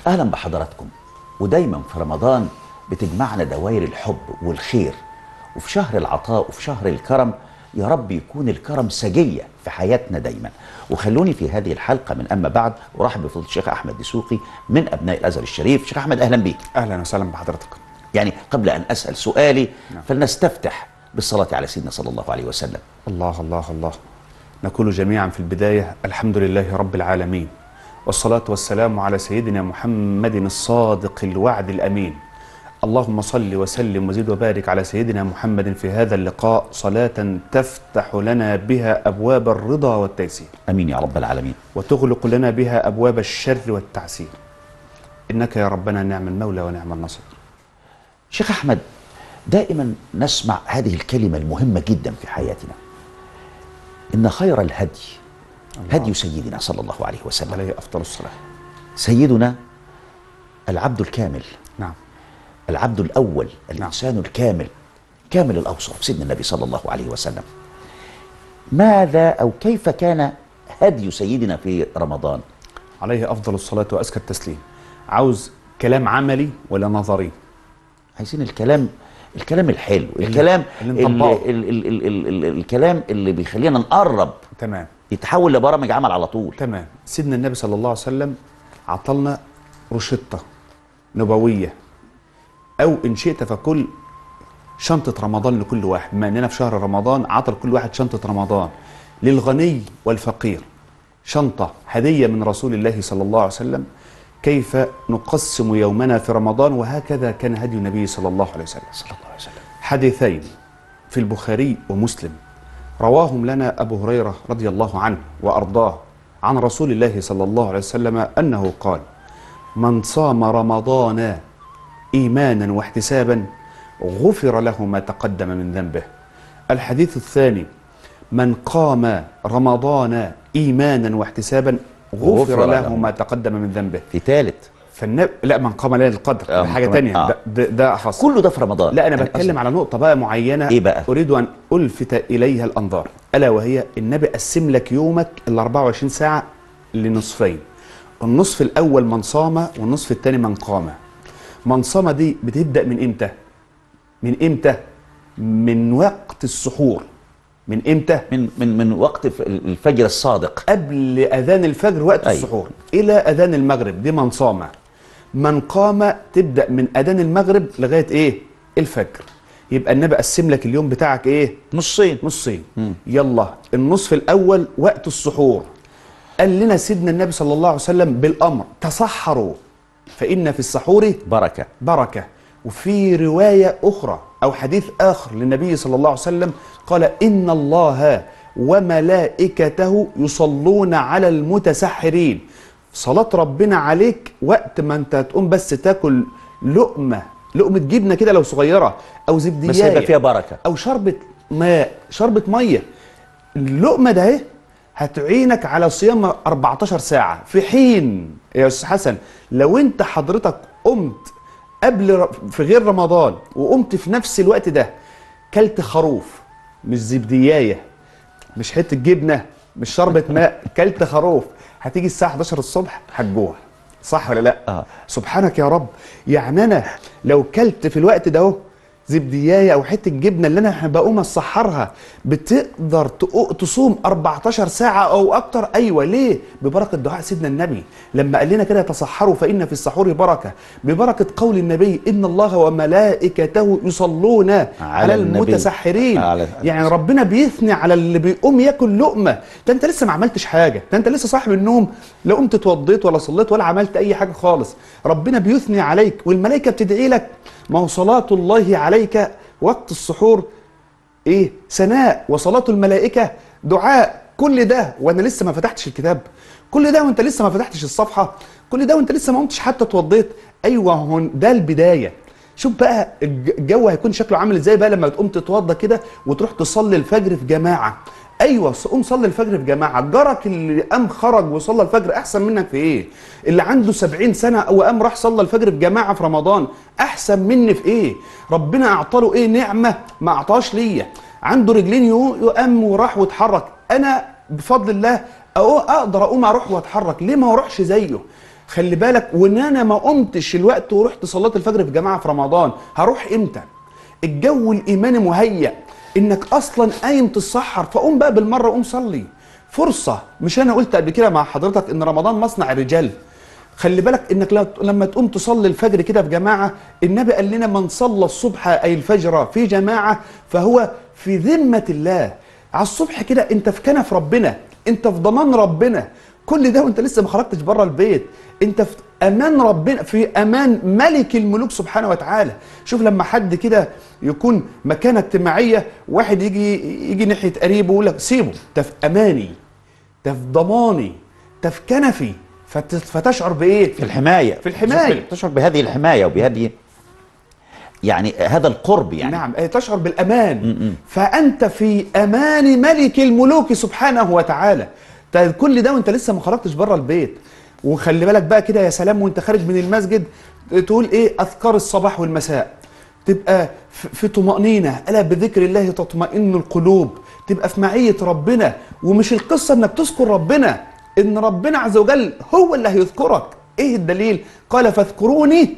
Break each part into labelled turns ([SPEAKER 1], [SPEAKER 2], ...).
[SPEAKER 1] اهلا بحضراتكم ودايما في رمضان بتجمعنا دوائر الحب والخير وفي شهر العطاء وفي شهر الكرم يا رب يكون الكرم سجيه في حياتنا دايما وخلوني في هذه الحلقه من اما بعد ارحب بفضيله الشيخ احمد دسوقي من ابناء الازهر الشريف شيخ احمد اهلا بيك
[SPEAKER 2] اهلا وسهلا بحضرتك
[SPEAKER 1] يعني قبل ان اسال سؤالي
[SPEAKER 2] نعم.
[SPEAKER 1] فلنستفتح بالصلاه على سيدنا صلى الله عليه وسلم
[SPEAKER 2] الله الله الله نقول جميعا في البدايه الحمد لله رب العالمين والصلاه والسلام على سيدنا محمد الصادق الوعد الامين اللهم صل وسلم وزد وبارك على سيدنا محمد في هذا اللقاء صلاه تفتح لنا بها ابواب الرضا والتيسير
[SPEAKER 1] امين يا رب العالمين
[SPEAKER 2] وتغلق لنا بها ابواب الشر والتعسير انك يا ربنا نعم المولى ونعم النصير
[SPEAKER 1] شيخ احمد دائما نسمع هذه الكلمه المهمه جدا في حياتنا ان خير الهدي هدي سيدنا صلى الله عليه وسلم
[SPEAKER 2] عليه افضل الصلاه
[SPEAKER 1] سيدنا العبد الكامل
[SPEAKER 2] نعم
[SPEAKER 1] العبد الاول الانسان الكامل كامل الاوصاف سيدنا النبي صلى الله عليه وسلم ماذا او كيف كان هدي سيدنا في رمضان
[SPEAKER 2] عليه افضل الصلاه وازكى التسليم عاوز كلام عملي ولا نظري
[SPEAKER 1] عايزين الكلام الكلام الحلو الكلام
[SPEAKER 2] اللي
[SPEAKER 1] اللي
[SPEAKER 2] نطبقه.
[SPEAKER 1] ال ال ال ال ال الكلام اللي بيخلينا نقرب
[SPEAKER 2] تمام
[SPEAKER 1] يتحول لبرامج عمل على طول
[SPEAKER 2] تمام سيدنا النبي صلى الله عليه وسلم عطلنا روشته نبويه او ان شئت فكل شنطه رمضان لكل واحد بما اننا في شهر رمضان عطل كل واحد شنطه رمضان للغني والفقير شنطه هديه من رسول الله صلى الله عليه وسلم كيف نقسم يومنا في رمضان وهكذا كان هدي النبي صلى الله عليه وسلم
[SPEAKER 1] صلى الله عليه وسلم
[SPEAKER 2] حديثين في البخاري ومسلم رواهم لنا أبو هريرة رضي الله عنه وأرضاه عن رسول الله صلى الله عليه وسلم أنه قال من صام رمضان إيمانا واحتسابا غفر له ما تقدم من ذنبه الحديث الثاني من قام رمضان إيمانا واحتسابا غفر
[SPEAKER 1] غفر
[SPEAKER 2] له
[SPEAKER 1] له.
[SPEAKER 2] ما تقدم من ذنبه
[SPEAKER 1] في ثالث
[SPEAKER 2] فالنبي لا من قام ليلة القدر
[SPEAKER 1] آه،
[SPEAKER 2] ده حاجة
[SPEAKER 1] كمان-
[SPEAKER 2] تانية
[SPEAKER 1] آه.
[SPEAKER 2] ده, ده, ده أخص
[SPEAKER 1] كله ده في رمضان
[SPEAKER 2] لا انا
[SPEAKER 1] يعني
[SPEAKER 2] بتكلم
[SPEAKER 1] قصدي-
[SPEAKER 2] على نقطه بقى معينه
[SPEAKER 1] إيه بقى؟
[SPEAKER 2] اريد ان الفت اليها الانظار الا وهي النبي قسم لك يومك ال 24 ساعه لنصفين النصف الاول من صام والنصف الثاني من قام من صام دي بتبدا من امتى من امتى من وقت السحور من امتى
[SPEAKER 1] من من من وقت ف- الفجر الصادق
[SPEAKER 2] قبل اذان الفجر وقت
[SPEAKER 1] أيوة.
[SPEAKER 2] السحور الى اذان المغرب دي من صام من قام تبدا من اذان المغرب لغايه ايه الفجر يبقى النبي قسم لك اليوم بتاعك ايه
[SPEAKER 1] نصين
[SPEAKER 2] نصين يلا النصف الاول وقت السحور قال لنا سيدنا النبي صلى الله عليه وسلم بالامر تصحروا فان في السحور
[SPEAKER 1] بركه
[SPEAKER 2] بركة وفي رواية أخرى أو حديث آخر للنبي صلى الله عليه وسلم قال إن الله وملائكته يصلون على المتسحرين صلاة ربنا عليك وقت ما أنت تقوم بس تاكل لقمة لقمة جبنة كده لو صغيرة أو
[SPEAKER 1] بس هيبقى
[SPEAKER 2] زبدية
[SPEAKER 1] فيها بركه
[SPEAKER 2] او شربة ماء شربة مية اللقمة ده اهي هتعينك على صيام 14 ساعة في حين يا أستاذ حسن لو أنت حضرتك قمت قبل ر- في غير رمضان وقمت في نفس الوقت ده كلت خروف مش زبدياية مش حتة جبنة مش شربة ماء كلت خروف هتيجي الساعة 11 الصبح هتجوع صح ولا لا؟
[SPEAKER 1] آه.
[SPEAKER 2] سبحانك يا رب يعني انا لو كلت في الوقت ده اهو زبديايه او حته جبنه اللي انا بقوم اسحرها بتقدر تقو- تصوم 14 ساعه او اكتر ايوه ليه ببركه دعاء سيدنا النبي لما قال لنا كده تصحروا فان في السحور بركه ببركه قول النبي ان الله وملائكته يصلون على,
[SPEAKER 1] النبي.
[SPEAKER 2] المتسحرين
[SPEAKER 1] على-
[SPEAKER 2] يعني ربنا بيثني على اللي بيقوم ياكل لقمه ده انت لسه ما عملتش حاجه ده انت لسه صاحب النوم لا قمت اتوضيت ولا صليت ولا عملت اي حاجه خالص ربنا بيثني عليك والملائكه بتدعي لك ما هو صلاه الله عليك وقت السحور ايه ثناء وصلاه الملائكه دعاء كل ده وانا لسه ما فتحتش الكتاب كل ده وانت لسه ما فتحتش الصفحه كل ده وانت لسه ما قمتش حتى اتوضيت ايوه هون ده البدايه شوف بقى الج- الجو هيكون شكله عامل ازاي بقى لما تقوم تتوضى كده وتروح تصلي الفجر في جماعه ايوه ص- قوم صلي الفجر في جماعه جارك اللي قام خرج وصلى الفجر احسن منك في ايه اللي عنده سبعين سنه وقام راح صلى الفجر في جماعه في رمضان احسن مني في ايه ربنا اعطاله ايه نعمه ما اعطاش ليا عنده رجلين يو- يقام وراح واتحرك انا بفضل الله أو اقدر اقوم اروح واتحرك ليه ما اروحش زيه خلي بالك وان انا ما قمتش الوقت ورحت صلاه الفجر في جماعه في رمضان هروح امتى الجو الايماني مهيأ انك اصلا قايم تتسحر فقوم بقى بالمره قوم صلي فرصه مش انا قلت قبل كده مع حضرتك ان رمضان مصنع الرجال خلي بالك انك لا- لما تقوم تصلي الفجر كده في جماعه النبي قال لنا من صلى الصبح اي الفجر في جماعه فهو في ذمه الله على الصبح كده انت في كنف ربنا انت في ضمان ربنا كل ده وانت لسه ما خرجتش بره البيت انت في امان ربنا في امان ملك الملوك سبحانه وتعالى شوف لما حد كده يكون مكانه اجتماعيه واحد يجي يجي ناحيه قريبه ويقول لك سيبه انت في اماني انت في ضماني انت في كنفي فت- فتشعر بايه
[SPEAKER 1] في الحمايه
[SPEAKER 2] في الحماية.
[SPEAKER 1] تشعر بهذه الحمايه وبهذه يعني هذا القرب يعني
[SPEAKER 2] نعم آه، تشعر بالامان فانت في امان ملك الملوك سبحانه وتعالى ده كل ده وانت لسه ما خرجتش بره البيت وخلي بالك بقى كده يا سلام وانت خارج من المسجد تقول ايه اذكار الصباح والمساء تبقى في في طمأنينة ألا بذكر الله تطمئن القلوب تبقى في معية ربنا ومش القصة انك تذكر ربنا ان ربنا عز وجل هو اللي هيذكرك ايه الدليل قال فاذكروني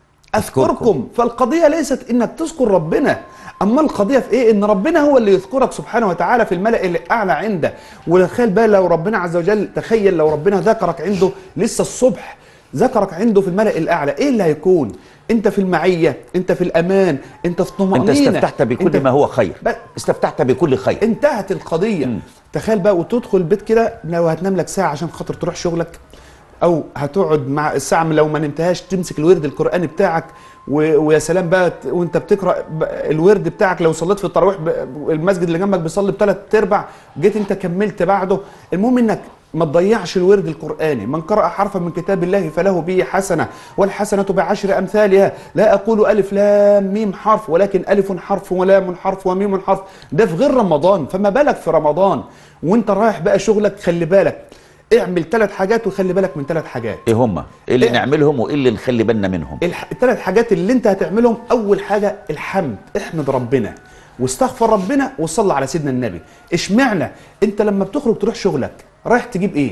[SPEAKER 2] اذكركم فالقضيه ليست انك تذكر ربنا اما القضيه في ايه ان ربنا هو اللي يذكرك سبحانه وتعالى في الملا الاعلى عنده وتخيل بقى لو ربنا عز وجل تخيل لو ربنا ذكرك عنده لسه الصبح ذكرك عنده في الملا الاعلى ايه اللي هيكون انت في المعيه انت في الامان انت في طمانينه
[SPEAKER 1] انت استفتحت بكل
[SPEAKER 2] أنت-
[SPEAKER 1] ما هو خير
[SPEAKER 2] ب-
[SPEAKER 1] استفتحت بكل خير
[SPEAKER 2] انتهت القضيه تخيل بقى وتدخل البيت كده لو هتنام لك ساعه عشان خاطر تروح شغلك او هتقعد مع الساعه لو ما نمتهاش تمسك الورد القراني بتاعك و... ويا سلام بقى ت- وانت بتقرا ب- الورد بتاعك لو صليت في التراويح ب... المسجد اللي جنبك بيصلي بثلاث ارباع جيت انت كملت بعده المهم انك ما تضيعش الورد القرآني من قرأ حرفا من كتاب الله فله به حسنة والحسنة بعشر أمثالها لا أقول ألف لام ميم حرف ولكن ألف حرف ولام حرف وميم حرف ده في غير رمضان فما بالك في رمضان وانت رايح بقى شغلك خلي بالك اعمل ثلاث حاجات وخلي بالك من ثلاث حاجات
[SPEAKER 1] ايه هم ايه اللي
[SPEAKER 2] إيه؟
[SPEAKER 1] نعملهم وايه اللي نخلي بالنا منهم
[SPEAKER 2] الح... الثلاث حاجات اللي انت هتعملهم اول حاجه الحمد احمد ربنا واستغفر ربنا وصلى على سيدنا النبي اشمعنى انت لما بتخرج تروح شغلك رايح تجيب ايه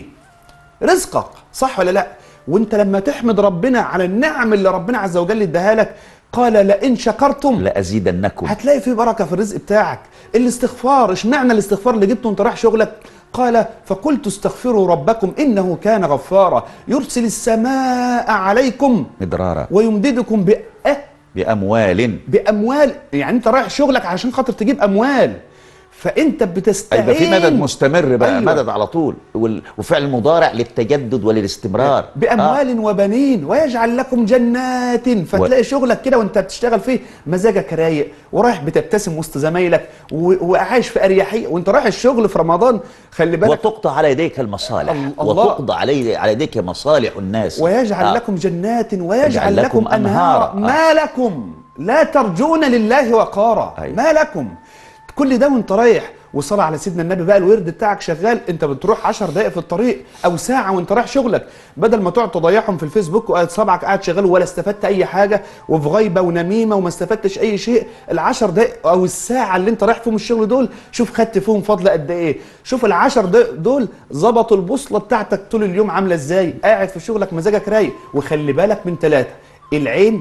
[SPEAKER 2] رزقك صح ولا لا وانت لما تحمد ربنا على النعم اللي ربنا عز وجل اداها لك قال لئن شكرتم
[SPEAKER 1] لازيدنكم
[SPEAKER 2] هتلاقي في بركه في الرزق بتاعك الاستغفار اشمعنى الاستغفار اللي جبته وانت رايح شغلك قال فقلت استغفروا ربكم انه كان غفارا يرسل السماء عليكم
[SPEAKER 1] مدرارا
[SPEAKER 2] ويمددكم ب أه
[SPEAKER 1] باموال
[SPEAKER 2] باموال يعني انت رايح شغلك عشان خاطر تجيب اموال فانت بتستعين
[SPEAKER 1] هيبقى في مدد مستمر بقى
[SPEAKER 2] أيوة.
[SPEAKER 1] أيوة. مدد على طول وال- وفعل مضارع للتجدد وللاستمرار
[SPEAKER 2] باموال وبنين ويجعل لكم جنات فتلاقي شغلك كده وانت بتشتغل فيه مزاجك رايق ورايح بتبتسم وسط زمايلك و- وعايش في اريحيه وانت رايح الشغل في رمضان خلي
[SPEAKER 1] آه.
[SPEAKER 2] بالك
[SPEAKER 1] وتقطع على يديك المصالح
[SPEAKER 2] ال- الله.
[SPEAKER 1] وتقضى علي على يديك مصالح الناس
[SPEAKER 2] ويجعل
[SPEAKER 1] آه.
[SPEAKER 2] لكم جنات
[SPEAKER 1] يجعل
[SPEAKER 2] ويجعل
[SPEAKER 1] لكم
[SPEAKER 2] لكم انهارا
[SPEAKER 1] أنهارا.
[SPEAKER 2] ما لكم لا ترجون لله وقارا
[SPEAKER 1] أيوة.
[SPEAKER 2] ما لكم كل ده وانت رايح وصلى على سيدنا النبي بقى الورد بتاعك شغال انت بتروح 10 دقائق في الطريق او ساعه وانت رايح شغلك بدل ما تقعد تضيعهم في الفيسبوك وقاعد صبعك قاعد شغال ولا استفدت اي حاجه وفي غيبه ونميمه وما استفدتش اي شيء العشر دقائق او الساعه اللي انت رايح فيهم الشغل دول شوف خدت فيهم فضل قد ايه شوف العشر دقائق دول ظبطوا البوصله بتاعتك طول اليوم عامله ازاي قاعد في شغلك مزاجك رايق وخلي بالك من ثلاثه العين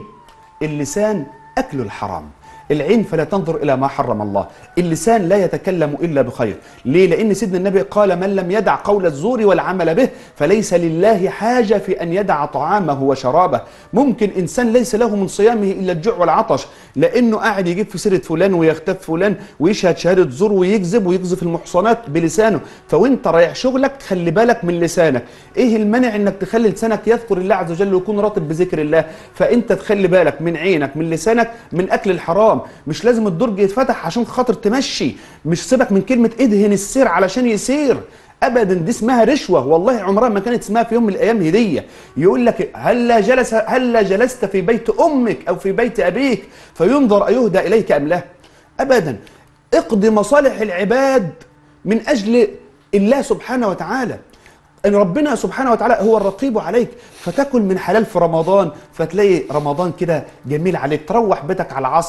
[SPEAKER 2] اللسان اكل الحرام العين فلا تنظر الى ما حرم الله اللسان لا يتكلم الا بخير ليه لان سيدنا النبي قال من لم يدع قول الزور والعمل به فليس لله حاجه في ان يدع طعامه وشرابه ممكن انسان ليس له من صيامه الا الجوع والعطش لانه قاعد يجيب في سيره فلان ويختف فلان ويشهد شهاده زور ويكذب ويقذف المحصنات بلسانه فوانت رايح شغلك خلي بالك من لسانك ايه المانع انك تخلي لسانك يذكر الله عز وجل ويكون راتب بذكر الله فانت تخلي بالك من عينك من لسانك من اكل الحرام مش لازم الدرج يتفتح عشان خاطر تمشي مش سيبك من كلمه ادهن السير علشان يسير ابدا دي اسمها رشوه والله عمرها ما كانت اسمها في يوم من الايام هديه يقول لك هلا جلس هلا جلست في بيت امك او في بيت ابيك فينظر ايهدى اليك ام لا ابدا اقضي مصالح العباد من اجل الله سبحانه وتعالى ان ربنا سبحانه وتعالى هو الرقيب عليك فتاكل من حلال في رمضان فتلاقي رمضان كده جميل عليك تروح بيتك على العصر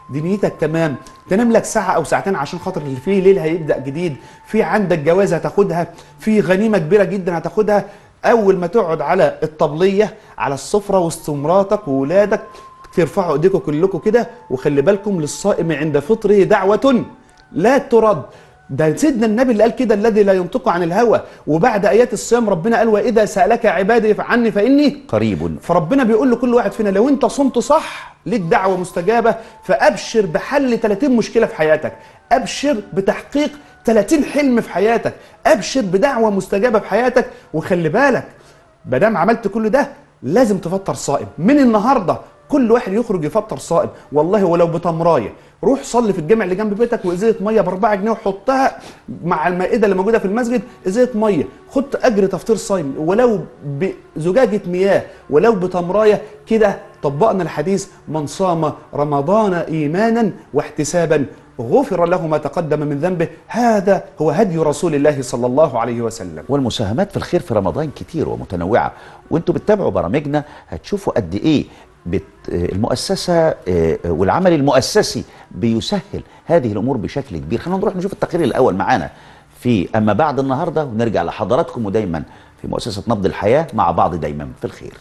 [SPEAKER 2] دنيتك تمام تنام لك ساعه او ساعتين عشان خاطر اللي فيه ليل هيبدا جديد في عندك جواز هتاخدها في غنيمه كبيره جدا هتاخدها اول ما تقعد على الطبليه على السفره وسط مراتك وولادك ترفعوا ايديكم كلكم كده وخلي بالكم للصائم عند فطره دعوه لا ترد ده سيدنا النبي اللي قال كده الذي لا ينطق عن الهوى وبعد ايات الصيام ربنا قال واذا سالك عبادي عني فاني
[SPEAKER 1] قريب
[SPEAKER 2] فربنا بيقول لكل واحد فينا لو انت صمت صح ليك دعوه مستجابه فابشر بحل 30 مشكله في حياتك ابشر بتحقيق 30 حلم في حياتك ابشر بدعوه مستجابه في حياتك وخلي بالك ما دام عملت كل ده لازم تفطر صائم من النهارده كل واحد يخرج يفطر صائم والله ولو بتمرايه روح صلي في الجامع اللي جنب بيتك وازازه ميه ب 4 جنيه وحطها مع المائده اللي موجوده في المسجد ازازه ميه خد اجر تفطير صايم ولو بزجاجه مياه ولو بتمرايه كده طبقنا الحديث من صام رمضان ايمانا واحتسابا غفر له ما تقدم من ذنبه هذا هو هدي رسول الله صلى الله عليه وسلم
[SPEAKER 1] والمساهمات في الخير في رمضان كتير ومتنوعة وانتوا بتتابعوا برامجنا هتشوفوا قد ايه بت المؤسسة آه، والعمل المؤسسي بيسهل هذه الأمور بشكل كبير خلينا نروح نشوف التقرير الأول معانا في أما بعد النهاردة ونرجع لحضراتكم ودايما في مؤسسة نبض الحياة مع بعض دايما في الخير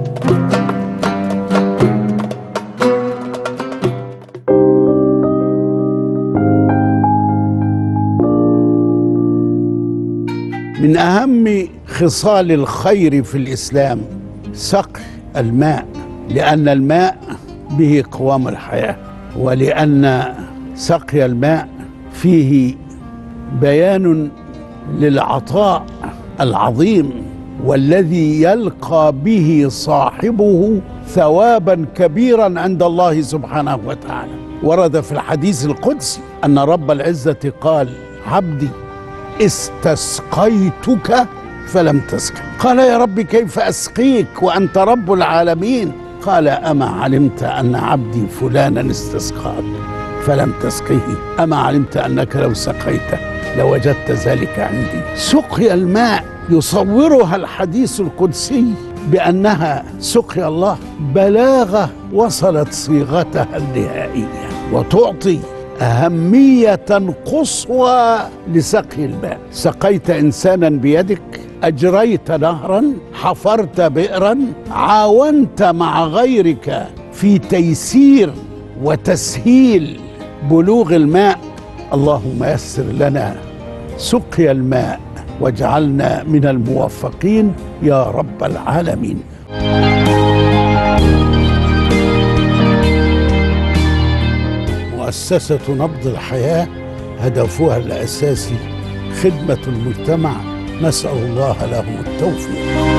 [SPEAKER 3] من أهم خصال الخير في الإسلام سقي الماء لأن الماء به قوام الحياة ولأن سقي الماء فيه بيان للعطاء العظيم والذي يلقى به صاحبه ثوابا كبيرا عند الله سبحانه وتعالى ورد في الحديث القدسي أن رب العزة قال عبدي استسقيتك فلم تسقي قال يا رب كيف اسقيك وانت رب العالمين قال اما علمت ان عبدي فلانا استسقاك فلم تسقيه اما علمت انك لو سقيته لوجدت ذلك عندي سقي الماء يصورها الحديث القدسي بانها سقي الله بلاغه وصلت صيغتها النهائيه وتعطي أهمية قصوى لسقي الماء سقيت إنسانا بيدك أجريت نهرا حفرت بئرا عاونت مع غيرك في تيسير وتسهيل بلوغ الماء اللهم يسر لنا سقي الماء واجعلنا من الموفقين يا رب العالمين مؤسسة نبض الحياة هدفها الأساسي خدمة المجتمع نسأل الله لهم التوفيق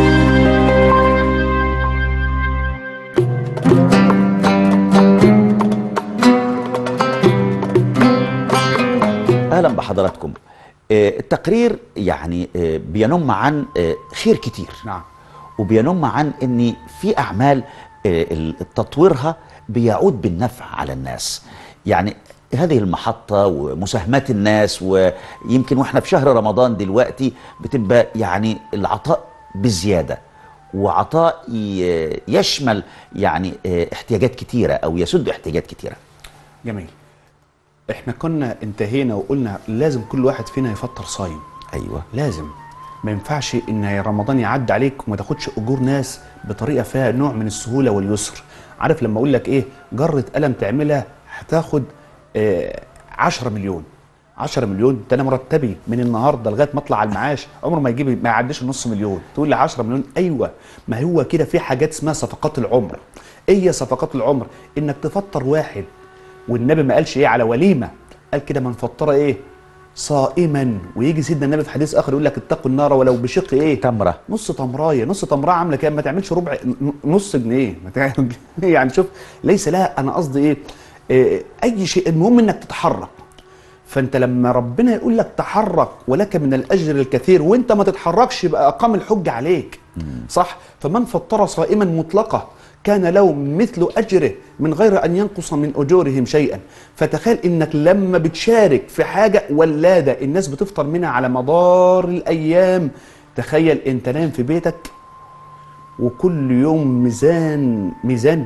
[SPEAKER 1] اهلا بحضراتكم آه، التقرير يعني آه، بينم عن آه، خير كتير
[SPEAKER 2] نعم
[SPEAKER 1] وبينم عن ان في اعمال آه، ال- تطويرها بيعود بالنفع على الناس يعني هذه المحطة ومساهمات الناس ويمكن واحنا في شهر رمضان دلوقتي بتبقى يعني العطاء بزيادة وعطاء ي- يشمل يعني آه، احتياجات كتيرة او يسد احتياجات كتيرة
[SPEAKER 2] جميل احنا كنا انتهينا وقلنا لازم كل واحد فينا يفطر صايم
[SPEAKER 1] ايوه
[SPEAKER 2] لازم ما ينفعش ان رمضان يعدي عليك وما تاخدش اجور ناس بطريقه فيها نوع من السهوله واليسر عارف لما اقول لك ايه جره قلم تعملها هتاخد آه 10 مليون 10 مليون ده انا مرتبي من النهارده لغايه ما اطلع على المعاش عمره ما يجيب ما يعديش النص مليون تقول لي 10 مليون ايوه ما هو كده في حاجات اسمها صفقات العمر ايه هي صفقات العمر انك تفطر واحد والنبي ما قالش ايه على وليمه قال كده من فطر ايه صائما ويجي سيدنا النبي في حديث اخر يقول لك اتقوا النار ولو بشق ايه
[SPEAKER 1] تمرة
[SPEAKER 2] نص تمرايه نص تمرايه عامله كام ما تعملش ربع ن- نص جنيه ما تعمل يعني شوف ليس لا انا قصدي ايه إيه، اي شيء المهم انك تتحرك فانت لما ربنا يقول لك تحرك ولك من الاجر الكثير وانت ما تتحركش يبقى اقام الحج عليك صح فمن فطر صائما مطلقه كان له مثل اجره من غير ان ينقص من اجورهم شيئا فتخيل انك لما بتشارك في حاجه ولاده الناس بتفطر منها على مدار الايام تخيل انت نايم في بيتك وكل يوم ميزان ميزان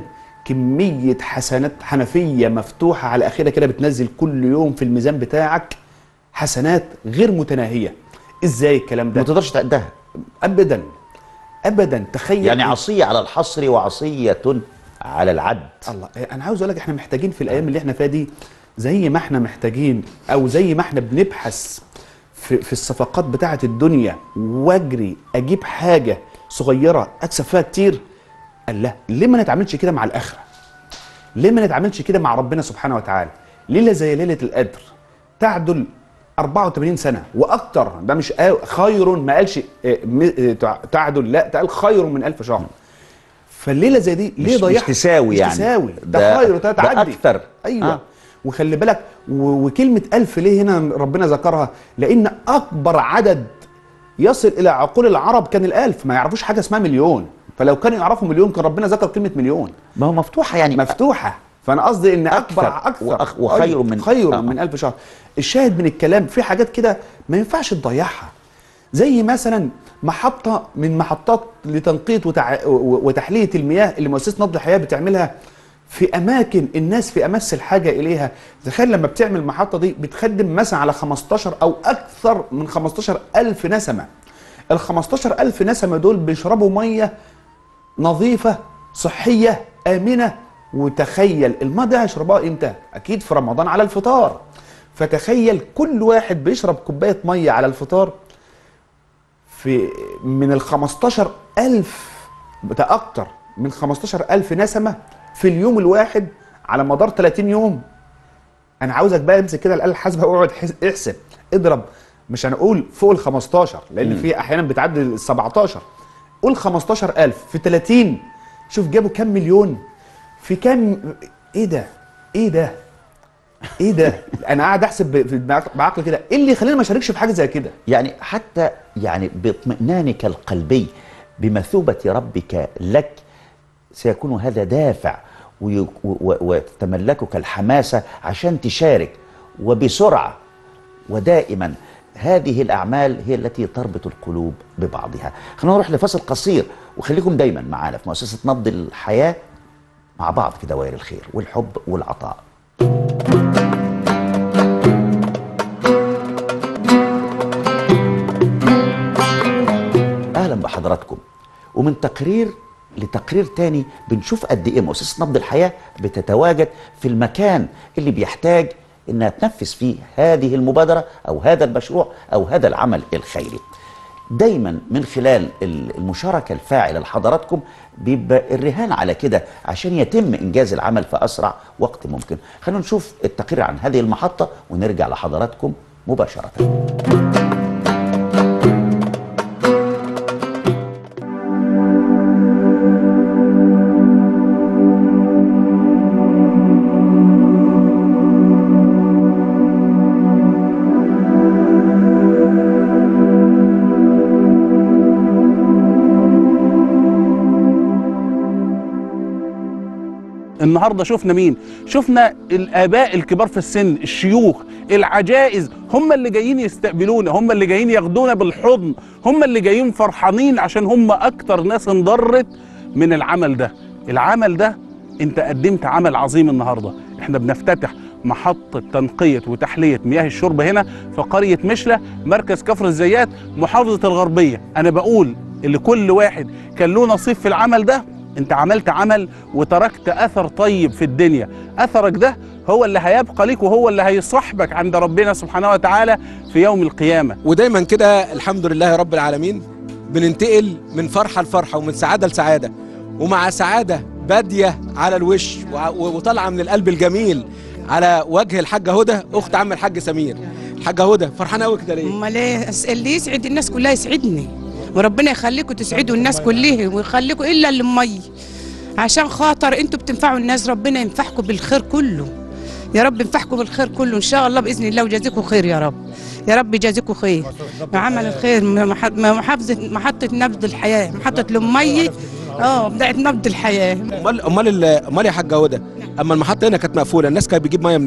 [SPEAKER 2] كميه حسنات حنفيه مفتوحه على اخرها كده بتنزل كل يوم في الميزان بتاعك حسنات غير متناهيه ازاي الكلام
[SPEAKER 1] ما
[SPEAKER 2] ده
[SPEAKER 1] تقدرش تعدها
[SPEAKER 2] ابدا ابدا تخيل
[SPEAKER 1] يعني عصيه على الحصر وعصيه على العد
[SPEAKER 2] الله انا عاوز اقول لك احنا محتاجين في الايام اللي احنا فيها دي زي ما احنا محتاجين او زي ما احنا بنبحث في, في الصفقات بتاعه الدنيا واجري اجيب حاجه صغيره اكسب فيها كتير قال لا ليه ما نتعاملش كده مع الاخره ليه ما نتعاملش كده مع ربنا سبحانه وتعالى ليله زي ليله القدر تعدل 84 سنه واكتر ده مش آه خير ما قالش آه، م- آه، تع- تعدل لا ده قال خير من ألف شهر فالليله زي دي ليه
[SPEAKER 1] مش- مش
[SPEAKER 2] ضيعت
[SPEAKER 1] تساوي
[SPEAKER 2] مش
[SPEAKER 1] يعني.
[SPEAKER 2] تساوي ده,
[SPEAKER 1] ده-
[SPEAKER 2] خير ده
[SPEAKER 1] ده
[SPEAKER 2] تعدي
[SPEAKER 1] أكتر.
[SPEAKER 2] ايوه
[SPEAKER 1] آه.
[SPEAKER 2] آه. وخلي بالك و- وكلمه ألف ليه هنا ربنا ذكرها لان اكبر عدد يصل الى عقول العرب كان الالف ما يعرفوش حاجه اسمها مليون فلو كانوا يعرفوا مليون كان ربنا ذكر كلمه مليون
[SPEAKER 1] ما هو مفتوحه يعني
[SPEAKER 2] مفتوحه فانا قصدي ان اكبر
[SPEAKER 1] أكثر
[SPEAKER 2] اكثر
[SPEAKER 1] وأخ- وخير
[SPEAKER 2] أيوة،
[SPEAKER 1] من-
[SPEAKER 2] خير
[SPEAKER 1] آه.
[SPEAKER 2] من ألف شهر الشاهد من الكلام في حاجات كده ما ينفعش تضيعها زي مثلا محطه من محطات لتنقية وتع... و- وتحليه المياه اللي مؤسسه نبض الحياه بتعملها في اماكن الناس في امس الحاجه اليها تخيل لما بتعمل المحطه دي بتخدم مثلا على 15 او اكثر من 15 الف نسمه ال 15 الف نسمه دول بيشربوا ميه نظيفة صحية آمنة وتخيل الماء ده هيشربها امتى؟ أكيد في رمضان على الفطار فتخيل كل واحد بيشرب كوباية مية على الفطار في من ال 15 ألف ده أكتر من 15 ألف نسمة في اليوم الواحد على مدار 30 يوم أنا عاوزك بقى امسك كده الآلة الحاسبة واقعد حس- احسب اضرب مش هنقول فوق ال 15 لأن في أحيانا بتعدي ال 17 قول 15000 في 30 شوف جابوا كام مليون في كام ايه ده ايه ده ايه ده انا قاعد احسب ب- في دماغ- بعقل كده ايه اللي يخليني ما اشاركش في حاجه زي كده
[SPEAKER 1] يعني حتى يعني باطمئنانك القلبي بمثوبة ربك لك سيكون هذا دافع وي- و- و- وتتملكك الحماسة عشان تشارك وبسرعة ودائما هذه الأعمال هي التي تربط القلوب ببعضها خلينا نروح لفصل قصير وخليكم دايما معانا في مؤسسة نبض الحياة مع بعض في دوائر الخير والحب والعطاء اهلا بحضراتكم ومن تقرير لتقرير تاني بنشوف قد ايه مؤسسه نبض الحياه بتتواجد في المكان اللي بيحتاج انها تنفذ فيه هذه المبادره او هذا المشروع او هذا العمل الخيري. دايما من خلال ال- المشاركه الفاعله لحضراتكم بيبقى الرهان على كده عشان يتم انجاز العمل في اسرع وقت ممكن. خلونا نشوف التقرير عن هذه المحطه ونرجع لحضراتكم مباشره.
[SPEAKER 4] النهارده شفنا مين؟ شفنا الاباء الكبار في السن، الشيوخ، العجائز، هم اللي جايين يستقبلونا، هم اللي جايين ياخدونا بالحضن، هم اللي جايين فرحانين عشان هم اكتر ناس انضرت من العمل ده. العمل ده انت قدمت عمل عظيم النهارده، احنا بنفتتح محطة تنقية وتحلية مياه الشرب هنا في قرية مشلة مركز كفر الزيات محافظة الغربية أنا بقول اللي كل واحد كان له نصيب في العمل ده انت عملت عمل وتركت اثر طيب في الدنيا اثرك ده هو اللي هيبقى ليك وهو اللي هيصاحبك عند ربنا سبحانه وتعالى في يوم القيامه
[SPEAKER 5] ودايما كده الحمد لله رب العالمين بننتقل من فرحة لفرحة ومن سعادة لسعادة ومع سعادة بادية على الوش وع- وطالعة من القلب الجميل على وجه الحاجة هدى أخت عم الحاج سمير الحاجة هدى فرحانة قوي كده ليه؟
[SPEAKER 6] امال ايه أس- اللي يسعد الناس كلها يسعدني وربنا يخليكم تسعدوا الناس كلها ويخليكم الا اللي مي عشان خاطر انتوا بتنفعوا الناس ربنا ينفعكم بالخير كله يا رب ينفعكم بالخير كله ان شاء الله باذن الله ويجازيكم خير يا رب يا رب يجازيكم خير عمل الخير م- مح- م- محافظه محطه نبض الحياه محطه لمي اه بتاعت نبض الحياه
[SPEAKER 5] أمال أمال ال- أمال يا حاجة هدى أما المحطة هنا كانت مقفولة الناس كانت بتجيب مية منين؟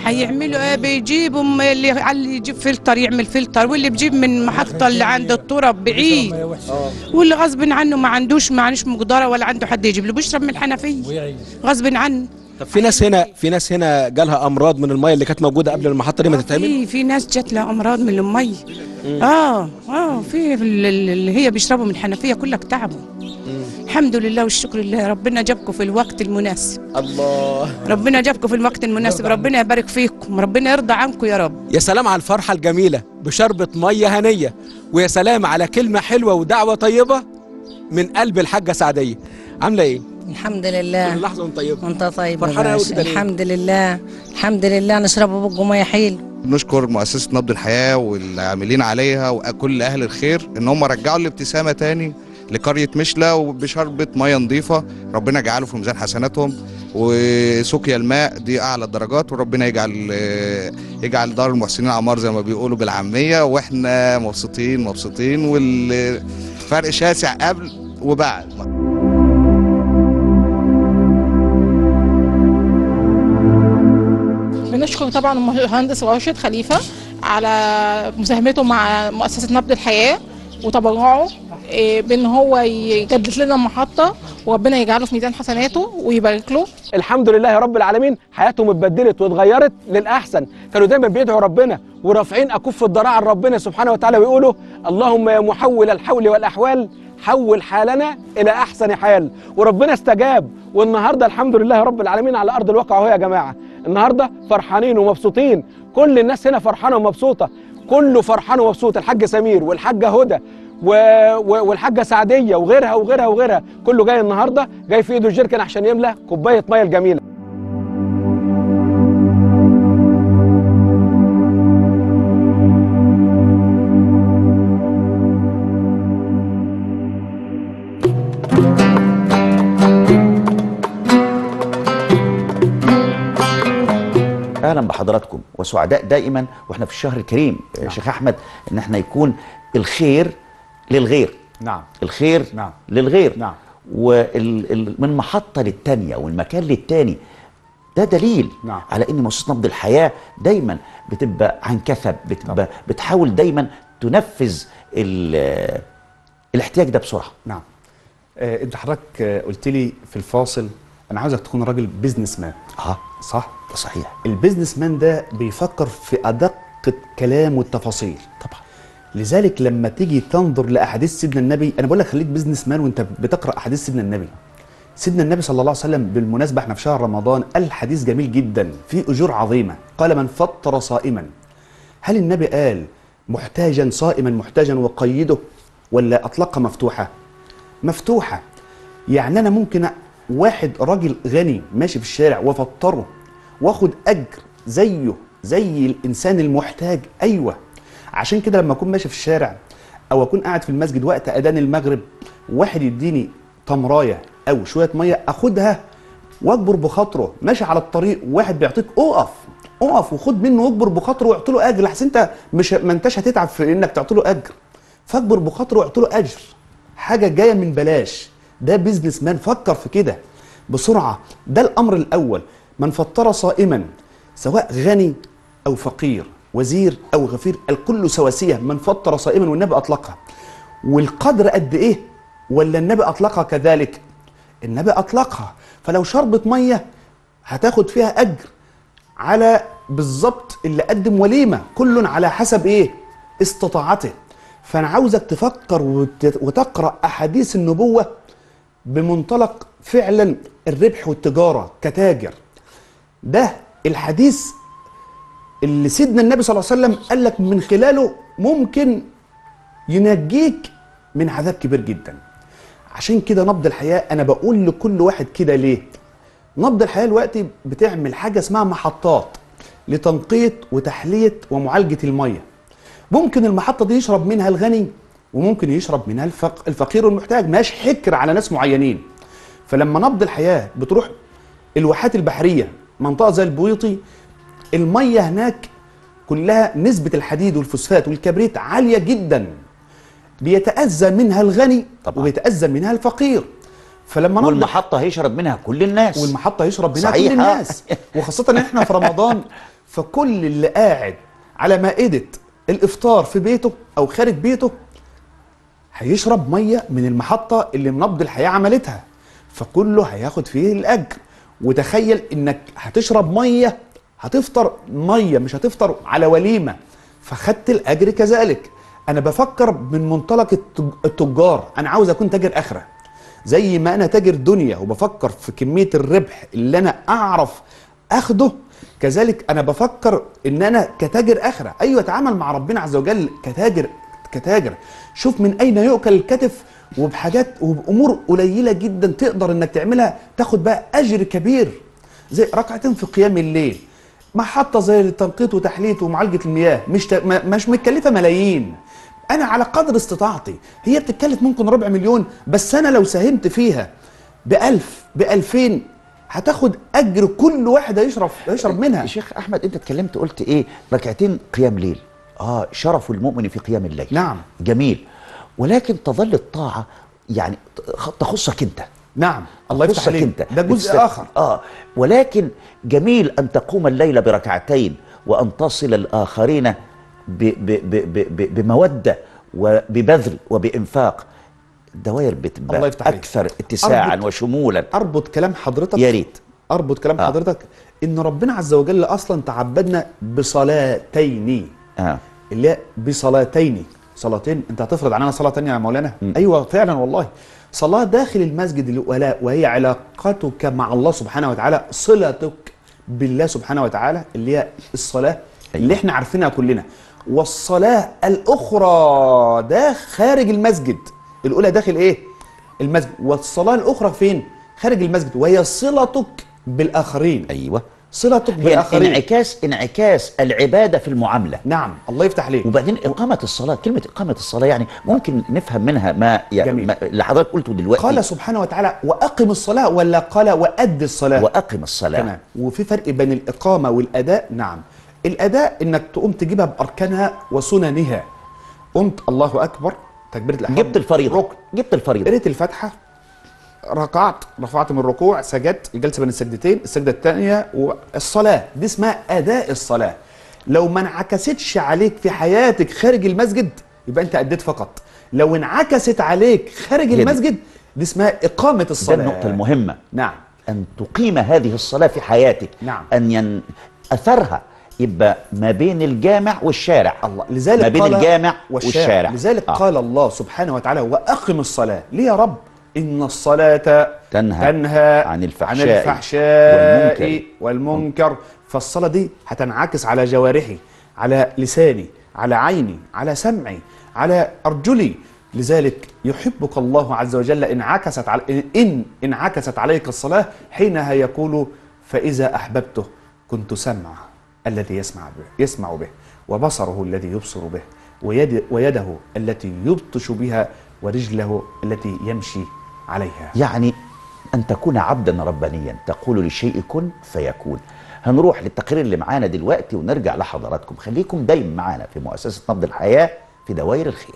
[SPEAKER 6] هيعملوا ايه بيجيبوا م- اللي اللي يجيب فلتر يعمل فلتر واللي بيجيب من محطة اللي عند التراب بعيد واللي غصب عنه ما عندوش ما عندوش مقدرة ولا عنده حد يجيب له بيشرب من الحنفية غصب عنه
[SPEAKER 5] طب في ناس هنا في ناس هنا جالها امراض من الميه اللي كانت موجوده قبل المحطه دي ما تتعمل
[SPEAKER 6] في في ناس جات لها امراض من المي اه اه في ال- ال- اللي هي بيشربوا من الحنفيه كلك تعبوا الحمد لله والشكر لله ربنا جابكم في الوقت المناسب
[SPEAKER 5] الله
[SPEAKER 6] ربنا جابكم في الوقت المناسب ربنا يبارك فيكم ربنا يرضى عنكم يا رب
[SPEAKER 5] يا سلام على الفرحه الجميله بشربة ميه هنيه ويا سلام على كلمه حلوه ودعوه طيبه من قلب الحاجه سعديه عامله ايه
[SPEAKER 7] الحمد لله
[SPEAKER 5] لحظه وانت طيبه
[SPEAKER 7] وانت طيب يا
[SPEAKER 5] فرحانة أوي
[SPEAKER 7] باشا.
[SPEAKER 5] كده ليه؟
[SPEAKER 7] الحمد لله الحمد لله نشرب بقه ميه حلو
[SPEAKER 8] بنشكر مؤسسة نبض الحياة والعاملين عليها وكل أهل الخير إن هم رجعوا الابتسامة تاني لقرية مشلة وبشربة مية نظيفة ربنا يجعله في ميزان حسناتهم وسقيا الماء دي أعلى الدرجات وربنا يجعل يجعل دار المحسنين عمار زي ما بيقولوا بالعامية وإحنا مبسوطين مبسوطين والفرق شاسع قبل وبعد
[SPEAKER 9] بنشكر طبعا المهندس راشد خليفه على مساهمته مع مؤسسه نبض الحياه وتبرعه إيه، بان هو يجدد لنا المحطه وربنا يجعله في ميزان حسناته ويبارك له
[SPEAKER 5] الحمد لله يا رب العالمين حياتهم اتبدلت واتغيرت للاحسن كانوا دايما بيدعوا ربنا ورافعين اكف الضراعه لربنا سبحانه وتعالى ويقولوا اللهم يا محول الحول والاحوال حول حالنا الى احسن حال وربنا استجاب والنهارده الحمد لله يا رب العالمين على ارض الواقع اهو يا جماعه النهارده فرحانين ومبسوطين كل الناس هنا فرحانه ومبسوطه كله فرحان ومبسوط الحاج سمير والحاجه هدى و... و... والحاجه سعديه وغيرها وغيرها وغيرها كله جاي النهارده جاي في ايده الجيركن عشان يملى كوبايه ميه الجميله
[SPEAKER 1] اهلا بحضراتكم وسعداء دائما واحنا في الشهر الكريم نعم. شيخ احمد ان احنا يكون الخير للغير
[SPEAKER 2] نعم
[SPEAKER 1] الخير
[SPEAKER 2] نعم.
[SPEAKER 1] للغير
[SPEAKER 2] نعم.
[SPEAKER 1] ومن محطه للتانيه والمكان للتاني ده دليل
[SPEAKER 2] نعم.
[SPEAKER 1] على ان مؤسسه نبض الحياه دايما بتبقى عن كثب بتبقى بتحاول دايما تنفذ ال- الاحتياج ده بسرعه
[SPEAKER 2] نعم آه انت حضرتك آه قلت لي في الفاصل انا عاوزك تكون راجل بيزنس مان
[SPEAKER 1] اه
[SPEAKER 2] صح
[SPEAKER 1] ده صحيح
[SPEAKER 2] البيزنس مان ده بيفكر في ادق الكلام والتفاصيل
[SPEAKER 1] طبعا
[SPEAKER 2] لذلك لما تيجي تنظر لاحاديث سيدنا النبي انا بقول لك خليك بيزنس مان وانت بتقرا احاديث سيدنا النبي سيدنا النبي صلى الله عليه وسلم بالمناسبه احنا في شهر رمضان قال حديث جميل جدا فيه اجور عظيمه قال من فطر صائما هل النبي قال محتاجا صائما محتاجا وقيده ولا اطلقها مفتوحه مفتوحه يعني انا ممكن واحد راجل غني ماشي في الشارع وافطره واخد اجر زيه زي الانسان المحتاج ايوه عشان كده لما اكون ماشي في الشارع او اكون قاعد في المسجد وقت اذان المغرب واحد يديني تمرايه او شويه ميه اخدها واكبر بخاطره ماشي على الطريق واحد بيعطيك اقف اقف وخد منه واكبر بخاطره واعطي له اجر لحسن انت مش ما انتش هتتعب في انك تعطي له اجر فاكبر بخاطره واعطي له اجر حاجه جايه من بلاش ده بيزنس مان فكر في كده بسرعه ده الامر الاول من فطر صائما سواء غني او فقير وزير او غفير الكل سواسيه من فطر صائما والنبي اطلقها والقدر قد ايه ولا النبي اطلقها كذلك النبي اطلقها فلو شربت ميه هتاخد فيها اجر على بالظبط اللي قدم وليمه كل على حسب ايه استطاعته فانا عاوزك تفكر وت- وتقرا احاديث النبوه بمنطلق فعلا الربح والتجاره كتاجر ده الحديث اللي سيدنا النبي صلى الله عليه وسلم قال لك من خلاله ممكن ينجيك من عذاب كبير جدا عشان كده نبض الحياه انا بقول لكل واحد كده ليه نبض الحياه دلوقتي بتعمل حاجه اسمها محطات لتنقيه وتحليه ومعالجه الميه ممكن المحطه دي يشرب منها الغني وممكن يشرب منها الفق... الفقير والمحتاج ماش حكر على ناس معينين فلما نبض الحياه بتروح الواحات البحريه منطقه زي البويطي الميه هناك كلها نسبه الحديد والفوسفات والكبريت عاليه جدا بيتاذى منها الغني
[SPEAKER 1] طبعاً.
[SPEAKER 2] وبيتاذى منها الفقير فلما نبض
[SPEAKER 1] والمحطه هيشرب منها كل الناس
[SPEAKER 2] والمحطه يشرب منها
[SPEAKER 1] صحيح،
[SPEAKER 2] كل
[SPEAKER 1] آه.
[SPEAKER 2] الناس وخاصه ان احنا في رمضان فكل اللي قاعد على مائدة الإفطار في بيته أو خارج بيته هيشرب مية من المحطة اللي منبض الحياة عملتها فكله هياخد فيه الأجر وتخيل إنك هتشرب مية هتفطر مية مش هتفطر على وليمة فخدت الأجر كذلك أنا بفكر من منطلق التج- التجار أنا عاوز أكون تاجر آخرة زي ما أنا تاجر دنيا وبفكر في كمية الربح اللي أنا أعرف أخده كذلك أنا بفكر إن أنا كتاجر آخرة أيوة أتعامل مع ربنا عز وجل كتاجر كتاجر شوف من اين يؤكل الكتف وبحاجات وبامور قليله جدا تقدر انك تعملها تاخد بقى اجر كبير زي ركعتين في قيام الليل محطه زي التنقيط وتحليت ومعالجه المياه مش ت... ما- مش متكلفه ملايين انا على قدر استطاعتي هي بتتكلف ممكن ربع مليون بس انا لو ساهمت فيها بألف بألفين هتاخد اجر كل واحد هيشرب هيشرب منها
[SPEAKER 1] شيخ احمد انت اتكلمت قلت ايه ركعتين قيام ليل اه شرف المؤمن في قيام الليل
[SPEAKER 2] نعم.
[SPEAKER 1] جميل ولكن تظل الطاعه يعني تخصك انت
[SPEAKER 2] نعم الله يفتح
[SPEAKER 1] تخصك
[SPEAKER 2] عليك
[SPEAKER 1] انت
[SPEAKER 2] ده جزء
[SPEAKER 1] بتست-
[SPEAKER 2] اخر
[SPEAKER 1] اه ولكن جميل ان تقوم الليل بركعتين وان تصل الاخرين ب ب ب ب ب بموده وببذل وبانفاق الدوائر بتبقى
[SPEAKER 2] الله يفتح عليك.
[SPEAKER 1] اكثر اتساعا
[SPEAKER 2] أربط-
[SPEAKER 1] وشمولا
[SPEAKER 2] اربط كلام حضرتك
[SPEAKER 1] يا ريت
[SPEAKER 2] اربط كلام
[SPEAKER 1] آه.
[SPEAKER 2] حضرتك ان ربنا عز وجل اصلا تعبدنا بصلاتين
[SPEAKER 1] اه
[SPEAKER 2] اللي هي بصلاتين صلاتين انت هتفرض علينا صلاه تانية يا مولانا ايوه فعلا والله صلاه داخل المسجد اللي- ولا وهي علاقتك مع الله سبحانه وتعالى صلتك بالله سبحانه وتعالى اللي هي الصلاه اللي احنا عارفينها كلنا والصلاه الاخرى ده خارج المسجد الاولى داخل ايه المسجد والصلاه الاخرى فين خارج المسجد وهي صلتك بالاخرين
[SPEAKER 1] ايوه
[SPEAKER 2] صلتك
[SPEAKER 1] هي
[SPEAKER 2] بالاخرين
[SPEAKER 1] انعكاس انعكاس العباده في المعامله
[SPEAKER 2] نعم الله يفتح عليك
[SPEAKER 1] وبعدين إقامة الصلاة كلمة إقامة الصلاة يعني ممكن نفهم منها ما, يعني
[SPEAKER 2] جميل.
[SPEAKER 1] ما اللي حضرتك قلته دلوقتي
[SPEAKER 2] قال سبحانه وتعالى واقم الصلاه ولا قال واد الصلاه
[SPEAKER 1] وأقم الصلاة
[SPEAKER 2] تمام وفي فرق بين الاقامه والاداء نعم الاداء انك تقوم تجيبها باركانها وسننها قمت الله اكبر تكبيره الاحرام
[SPEAKER 1] جبت الفريضة
[SPEAKER 2] ركن
[SPEAKER 1] جبت الفريضة
[SPEAKER 2] قريت الفاتحه ركعت رفعت من الركوع سجدت الجلسه بين السجدتين السجده الثانيه والصلاه دي اسمها اداء الصلاه لو ما انعكستش عليك في حياتك خارج المسجد يبقى انت اديت فقط لو انعكست عليك خارج
[SPEAKER 1] هي دي.
[SPEAKER 2] المسجد دي اسمها اقامه
[SPEAKER 1] ده
[SPEAKER 2] الصلاه
[SPEAKER 1] النقطة المهمة
[SPEAKER 2] نعم
[SPEAKER 1] أن تقيم هذه الصلاة في حياتك
[SPEAKER 2] نعم.
[SPEAKER 1] أن ين... أثرها يبقى ما بين الجامع والشارع
[SPEAKER 2] الله لذلك
[SPEAKER 1] ما بين
[SPEAKER 2] قال
[SPEAKER 1] الجامع والشارع
[SPEAKER 2] لذلك
[SPEAKER 1] آه.
[SPEAKER 2] قال الله سبحانه وتعالى واقم الصلاه ليه يا رب ان الصلاه
[SPEAKER 1] تنهى
[SPEAKER 2] تنهى
[SPEAKER 1] عن الفحشاء
[SPEAKER 2] عن الفحشاء
[SPEAKER 1] والمنكر.
[SPEAKER 2] والمنكر فالصلاه دي هتنعكس على جوارحي على لساني على عيني على سمعي على ارجلي لذلك يحبك الله عز وجل انعكست على ان انعكست عليك الصلاه حينها يقول فاذا احببته كنت سمعه الذي يسمع به يسمع به وبصره الذي يبصر به ويد ويده التي يبطش بها ورجله التي يمشي عليها
[SPEAKER 1] يعني أن تكون عبدا ربانيا تقول للشيء كن فيكون هنروح للتقرير اللي معانا دلوقتي ونرجع لحضراتكم خليكم دايما معانا في مؤسسة نبض الحياة في دوائر الخير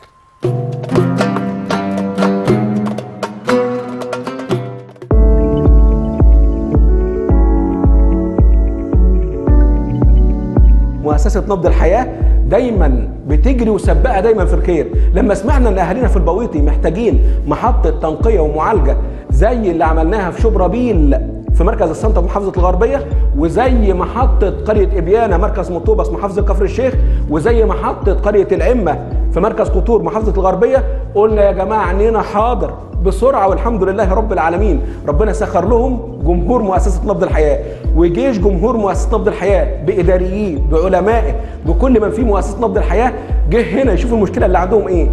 [SPEAKER 5] مؤسسة نبض الحياة دايما بتجري وسباقة دايما في الخير لما سمعنا ان اهالينا في البويطي محتاجين محطة تنقية ومعالجة زي اللي عملناها في شبرابيل في مركز السنطة محافظة الغربية وزي محطة قرية إبيانة مركز مطوبس محافظة كفر الشيخ وزي محطة قرية العمة في مركز قطور محافظة الغربية قلنا يا جماعة عنينا حاضر بسرعة والحمد لله رب العالمين ربنا سخر لهم جمهور مؤسسة نبض الحياة وجيش جمهور مؤسسة نبض الحياة بإداريين بعلمائه بكل من في مؤسسة نبض الحياة جه هنا يشوف المشكلة اللي عندهم إيه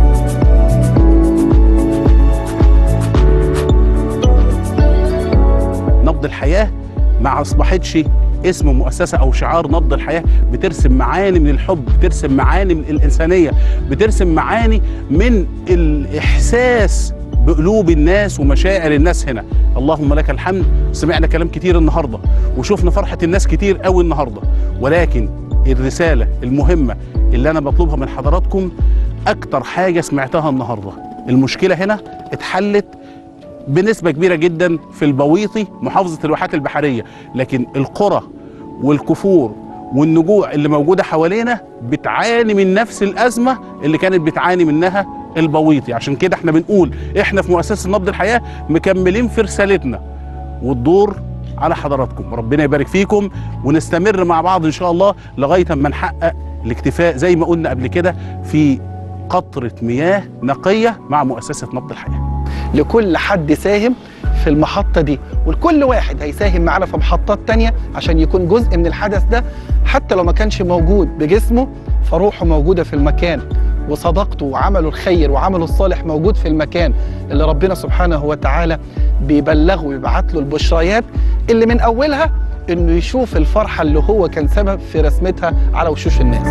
[SPEAKER 4] نبض الحياه ما اصبحتش اسم مؤسسه او شعار نبض الحياه بترسم معاني من الحب بترسم معاني من الانسانيه بترسم معاني من الاحساس بقلوب الناس ومشاعر الناس هنا اللهم لك الحمد سمعنا كلام كتير النهارده وشفنا فرحه الناس كتير قوي النهارده ولكن الرساله المهمه اللي انا بطلبها من حضراتكم اكتر حاجه سمعتها النهارده المشكله هنا اتحلت بنسبة كبيرة جدا في البويطي محافظة الواحات البحرية لكن القرى والكفور والنجوع اللي موجوده حوالينا بتعاني من نفس الازمه اللي كانت بتعاني منها البويطي عشان كده احنا بنقول احنا في مؤسسه نبض الحياه مكملين في رسالتنا والدور على حضراتكم ربنا يبارك فيكم ونستمر مع بعض ان شاء الله لغايه اما نحقق الاكتفاء زي ما قلنا قبل كده في قطره مياه نقيه مع مؤسسه نبض الحياه
[SPEAKER 10] لكل حد ساهم في المحطة دي ولكل واحد هيساهم معانا في محطات تانية عشان يكون جزء من الحدث ده حتى لو ما كانش موجود بجسمه فروحه موجودة في المكان وصداقته وعمله الخير وعمله الصالح موجود في المكان اللي ربنا سبحانه وتعالى بيبلغه ويبعت له البشريات اللي من أولها إنه يشوف الفرحة اللي هو كان سبب في رسمتها على وشوش الناس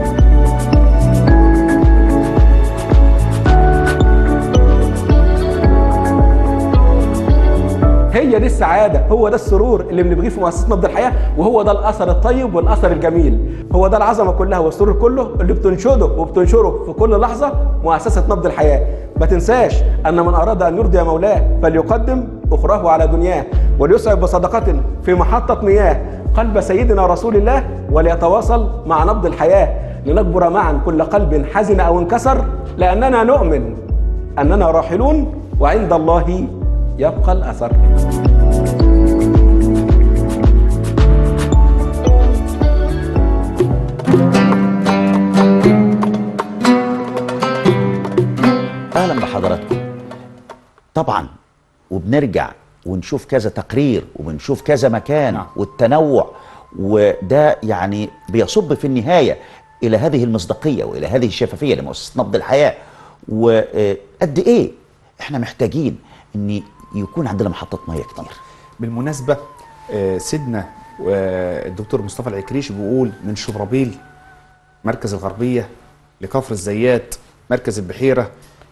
[SPEAKER 11] هي دي السعاده هو ده السرور اللي بنبغيه في مؤسسه نبض الحياه وهو ده الاثر الطيب والاثر الجميل هو ده العظمه كلها والسرور كله اللي بتنشده وبتنشره في كل لحظه مؤسسه نبض الحياه ما تنساش ان من اراد ان يرضي مولاه فليقدم اخراه على دنياه وليسعد بصدقه في محطه مياه قلب سيدنا رسول الله وليتواصل مع نبض الحياه لنكبر معا كل قلب حزن او انكسر لاننا نؤمن اننا راحلون وعند الله يبقى الاثر
[SPEAKER 1] اهلا بحضراتكم طبعا وبنرجع ونشوف كذا تقرير وبنشوف كذا مكان
[SPEAKER 2] نعم.
[SPEAKER 1] والتنوع وده يعني بيصب في النهايه الى هذه المصداقيه والى هذه الشفافيه لمؤسسه نبض الحياه وقد ايه احنا محتاجين ان يكون عندنا محطات ميه كتير
[SPEAKER 2] بالمناسبة آه، سيدنا آه، الدكتور مصطفى العكريش بيقول من شبربيل مركز الغربية لكفر الزيات مركز البحيرة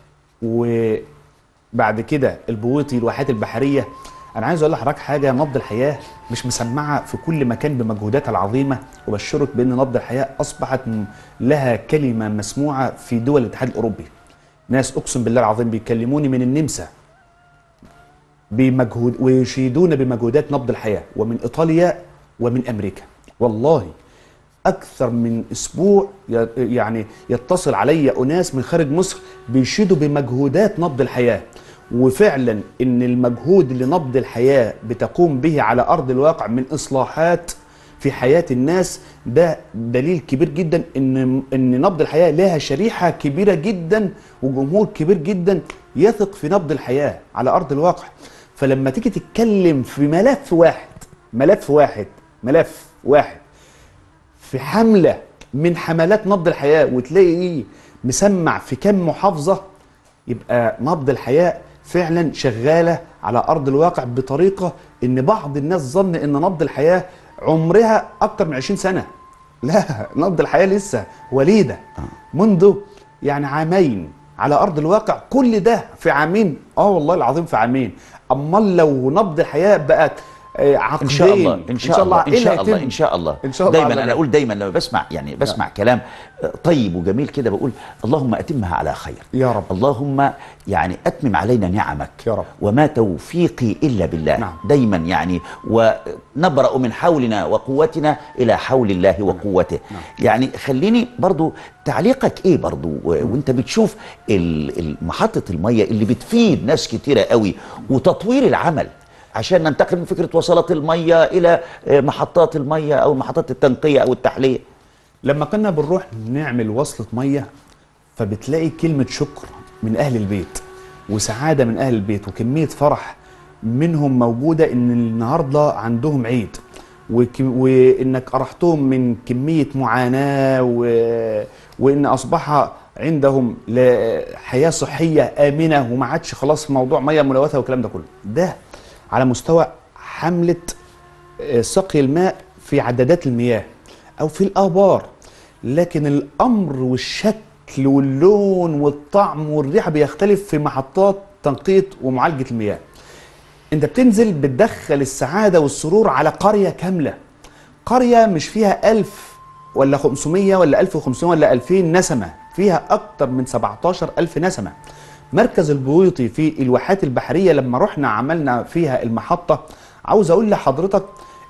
[SPEAKER 2] وبعد كده البويطي الواحات البحرية أنا عايز أقول لحضرتك حاجة نبض الحياة مش مسمعة في كل مكان بمجهوداتها العظيمة وبشرك بأن نبض الحياة أصبحت م- لها كلمة مسموعة في دول الاتحاد الأوروبي ناس أقسم بالله العظيم بيكلموني من النمسا بمجهود ويشيدون بمجهودات نبض الحياة ومن إيطاليا ومن أمريكا والله أكثر من أسبوع ي- يعني يتصل علي أناس من خارج مصر بيشيدوا بمجهودات نبض الحياة وفعلا إن المجهود اللي نبض الحياة بتقوم به على أرض الواقع من إصلاحات في حياة الناس ده دليل كبير جدا ان ان نبض الحياة لها شريحة كبيرة جدا وجمهور كبير جدا يثق في نبض الحياة على ارض الواقع فلما تيجي تتكلم في ملف واحد ملف واحد ملف واحد في حملة من حملات نبض الحياة وتلاقي ايه مسمع في كم محافظة يبقى نبض الحياة فعلا شغالة على أرض الواقع بطريقة إن بعض الناس ظن إن نبض الحياة عمرها أكتر من 20 سنة لا نبض الحياة لسه وليدة منذ يعني عامين على أرض الواقع كل ده في عامين آه والله العظيم في عامين أمال لو نبض الحياة بقت آه، عقدين
[SPEAKER 1] ان شاء الله ان شاء الله ان
[SPEAKER 2] إيه اللي
[SPEAKER 1] شاء الله
[SPEAKER 2] هيتم؟
[SPEAKER 1] ان شاء الله
[SPEAKER 2] إن شاء الله
[SPEAKER 1] دايما
[SPEAKER 2] عز
[SPEAKER 1] انا
[SPEAKER 2] وجل.
[SPEAKER 1] اقول دايما لما بسمع يعني بسمع كلام طيب وجميل كده بقول اللهم اتمها على خير
[SPEAKER 2] يا رب
[SPEAKER 1] اللهم يعني اتمم علينا نعمك
[SPEAKER 2] يا رب
[SPEAKER 1] وما توفيقي الا بالله
[SPEAKER 2] نعم.
[SPEAKER 1] دايما يعني ونبرأ من حولنا وقوتنا الى حول الله وقوته
[SPEAKER 2] نعم.
[SPEAKER 1] يعني خليني برضو تعليقك ايه برضو و- وانت بتشوف ال- ال- محطة المية اللي بتفيد ناس كتيرة قوي وتطوير العمل عشان ننتقل من فكرة وصلات المية إلى آه، محطات المية أو محطات التنقية أو التحلية
[SPEAKER 2] لما كنا بنروح نعمل وصلة مية فبتلاقي كلمة شكر من أهل البيت وسعادة من أهل البيت وكمية فرح منهم موجودة إن النهاردة عندهم عيد وك... وإنك أرحتهم من كمية معاناة و... وإن أصبح عندهم ل- حياة صحية آمنة وما عادش خلاص موضوع مية ملوثة والكلام ده كله ده على مستوى حملة آه، سقي الماء في عدادات المياه او في الابار لكن الامر والشكل واللون والطعم والريحه بيختلف في محطات تنقية ومعالجه المياه انت بتنزل بتدخل السعاده والسرور على قريه كامله قريه مش فيها ألف ولا 500 ولا 1500 ولا 2000 نسمه فيها اكتر من 17000 نسمه مركز البويطي في الواحات البحريه لما رحنا عملنا فيها المحطه عاوز اقول لحضرتك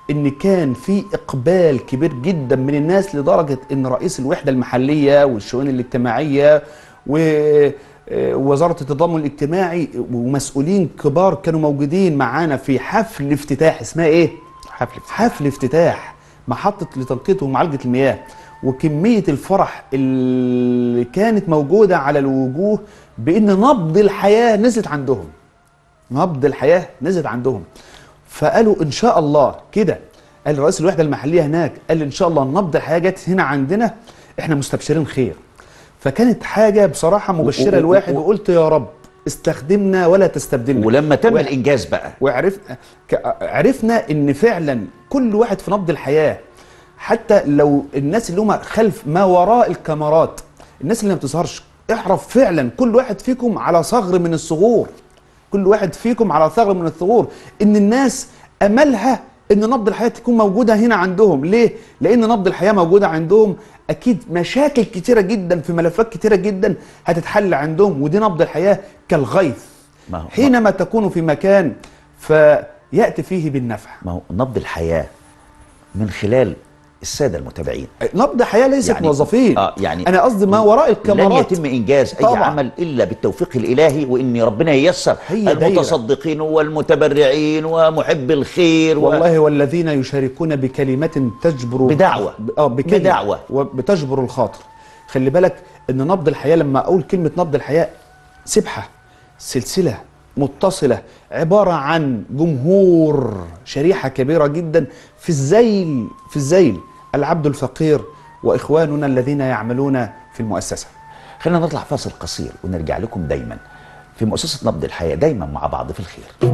[SPEAKER 2] ان كان في اقبال كبير جدا من الناس لدرجه ان رئيس الوحده المحليه والشؤون الاجتماعيه ووزاره التضامن الاجتماعي ومسؤولين كبار كانوا موجودين معانا في حفل افتتاح اسمها ايه؟
[SPEAKER 10] حفل
[SPEAKER 2] حفل افتتاح محطه لتنقية ومعالجه المياه وكميه الفرح اللي كانت موجوده على الوجوه بان نبض الحياه نزلت عندهم نبض الحياه نزلت عندهم فقالوا ان شاء الله كده قال رئيس الوحده المحليه هناك قال ان شاء الله نبض الحياه جت هنا عندنا احنا مستبشرين خير فكانت حاجه بصراحه مبشره
[SPEAKER 1] و- و-
[SPEAKER 2] الواحد
[SPEAKER 1] و-
[SPEAKER 2] وقلت يا رب استخدمنا ولا تستبدلنا
[SPEAKER 1] ولما تم
[SPEAKER 2] و-
[SPEAKER 1] الانجاز بقى
[SPEAKER 2] وعرفنا ك- عرفنا ان فعلا كل واحد في نبض الحياه حتى لو الناس اللي هم خلف ما وراء الكاميرات الناس اللي ما بتظهرش اعرف فعلا كل واحد فيكم على ثغر من الثغور كل واحد فيكم على ثغر من الثغور ان الناس املها ان نبض الحياه تكون موجوده هنا عندهم ليه لان نبض الحياه موجوده عندهم اكيد مشاكل كتيره جدا في ملفات كتيره جدا هتتحل عندهم ودي نبض الحياه كالغيث
[SPEAKER 1] ما هو
[SPEAKER 2] حينما تكون في مكان فياتي فيه بالنفع
[SPEAKER 1] ما هو نبض الحياه من خلال الساده المتابعين
[SPEAKER 2] نبض حياه ليست
[SPEAKER 1] يعني-
[SPEAKER 2] موظفين
[SPEAKER 1] اه يعني
[SPEAKER 2] انا قصدي ما وراء
[SPEAKER 1] لن
[SPEAKER 2] الكاميرات
[SPEAKER 1] يتم انجاز اي
[SPEAKER 2] طبعاً.
[SPEAKER 1] عمل الا بالتوفيق الالهي وان ربنا ييسر
[SPEAKER 2] هي دايرة.
[SPEAKER 1] المتصدقين والمتبرعين ومحب الخير و...
[SPEAKER 2] والله والذين يشاركون بكلمة تجبر
[SPEAKER 1] بدعوة.
[SPEAKER 2] اه بكلمة
[SPEAKER 1] بدعوة.
[SPEAKER 2] وبتجبر الخاطر خلي بالك ان نبض الحياة لما اقول كلمة نبض الحياة سبحة سلسلة متصلة عبارة عن جمهور شريحة كبيرة جدا في الزيل في الزيل العبد الفقير واخواننا الذين يعملون في المؤسسة
[SPEAKER 1] خلينا نطلع فاصل قصير ونرجع لكم دايما في مؤسسه نبض الحياه دايما مع بعض في الخير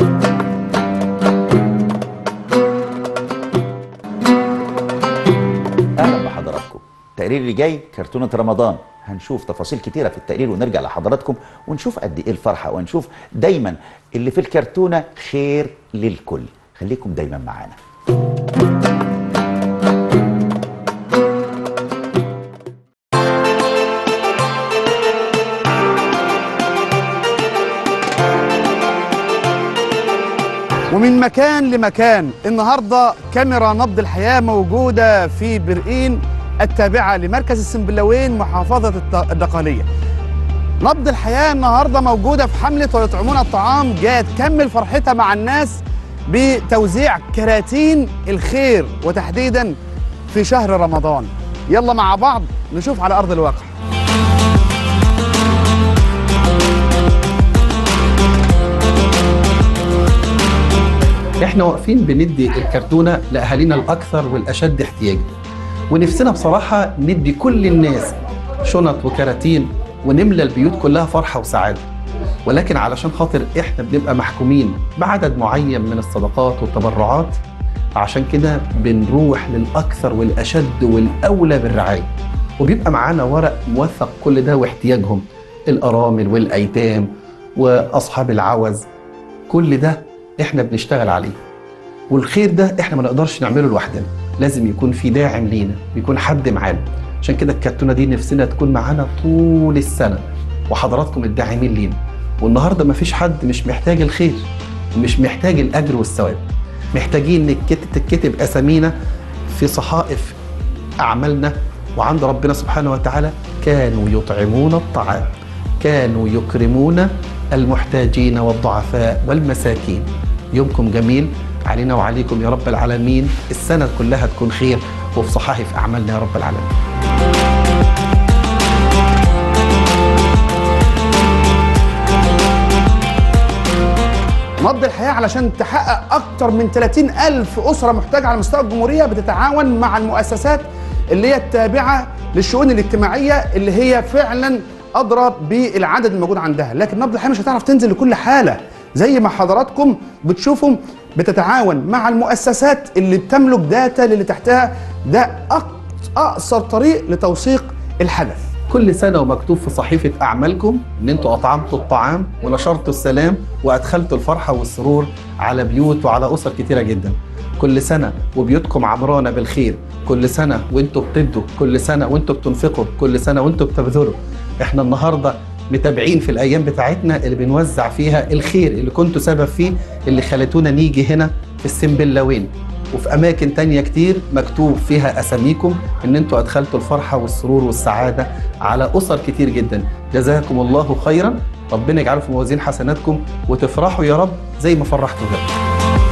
[SPEAKER 1] اهلا بحضراتكم التقرير اللي جاي كرتونه رمضان هنشوف تفاصيل كتيره في التقرير ونرجع لحضراتكم ونشوف قد ايه الفرحه ونشوف دايما اللي في الكرتونه خير للكل خليكم دايما معانا
[SPEAKER 2] ومن مكان لمكان النهارده كاميرا نبض الحياه موجوده في برقين التابعه لمركز السنبلاوين محافظه الط- الدقهليه. نبض الحياه النهارده موجوده في حمله ويطعمون الطعام جايه تكمل فرحتها مع الناس بتوزيع كراتين الخير وتحديدا في شهر رمضان. يلا مع بعض نشوف على ارض الواقع.
[SPEAKER 10] احنا واقفين بندي الكرتونه لاهالينا الاكثر والاشد احتياجا ونفسنا بصراحه ندي كل الناس شنط وكراتين ونملى البيوت كلها فرحه وسعاده ولكن علشان خاطر احنا بنبقى محكومين بعدد معين من الصدقات والتبرعات عشان كده بنروح للاكثر والاشد والاولى بالرعايه وبيبقى معانا ورق موثق كل ده واحتياجهم الارامل والايتام واصحاب العوز كل ده احنا بنشتغل عليه والخير ده احنا ما نقدرش نعمله لوحدنا لازم يكون في داعم لينا ويكون حد معانا عشان كده الكرتونه دي نفسنا تكون معانا طول السنه وحضراتكم الداعمين لينا والنهارده ما فيش حد مش محتاج الخير مش محتاج الاجر والثواب محتاجين نكت- تتكتب اسامينا في صحائف اعمالنا وعند ربنا سبحانه وتعالى كانوا يطعمون الطعام كانوا يكرمون المحتاجين والضعفاء والمساكين يومكم جميل علينا وعليكم يا رب العالمين السنة كلها تكون خير وفي صحائف أعمالنا يا رب العالمين
[SPEAKER 2] نبض الحياة علشان تحقق أكتر من 30 ألف أسرة محتاجة على مستوى الجمهورية بتتعاون مع المؤسسات اللي هي التابعة للشؤون الاجتماعية اللي هي فعلا أدرى بالعدد الموجود عندها لكن نبض الحياة مش هتعرف تنزل لكل حالة زي ما حضراتكم بتشوفوا بتتعاون مع المؤسسات اللي بتملك داتا للي تحتها ده أق- أقصر طريق لتوثيق الحدث
[SPEAKER 10] كل سنة ومكتوب في صحيفة أعمالكم إن أنتوا أطعمتوا الطعام ونشرتوا السلام وأدخلتوا الفرحة والسرور على بيوت وعلى أسر كتيرة جدا كل سنة وبيوتكم عمرانة بالخير كل سنة وانتوا بتدوا كل سنة وانتوا بتنفقوا كل سنة وانتوا بتبذلوا احنا النهاردة متابعين في الأيام بتاعتنا اللي بنوزع فيها الخير اللي كنتوا سبب فيه اللي خلتونا نيجي هنا في السنبلاوين وفي اماكن تانية كتير مكتوب فيها اساميكم ان انتوا ادخلتوا الفرحه والسرور والسعاده على اسر كتير جدا جزاكم الله خيرا ربنا يجعله في موازين حسناتكم وتفرحوا يا رب زي ما فرحتوا غيركم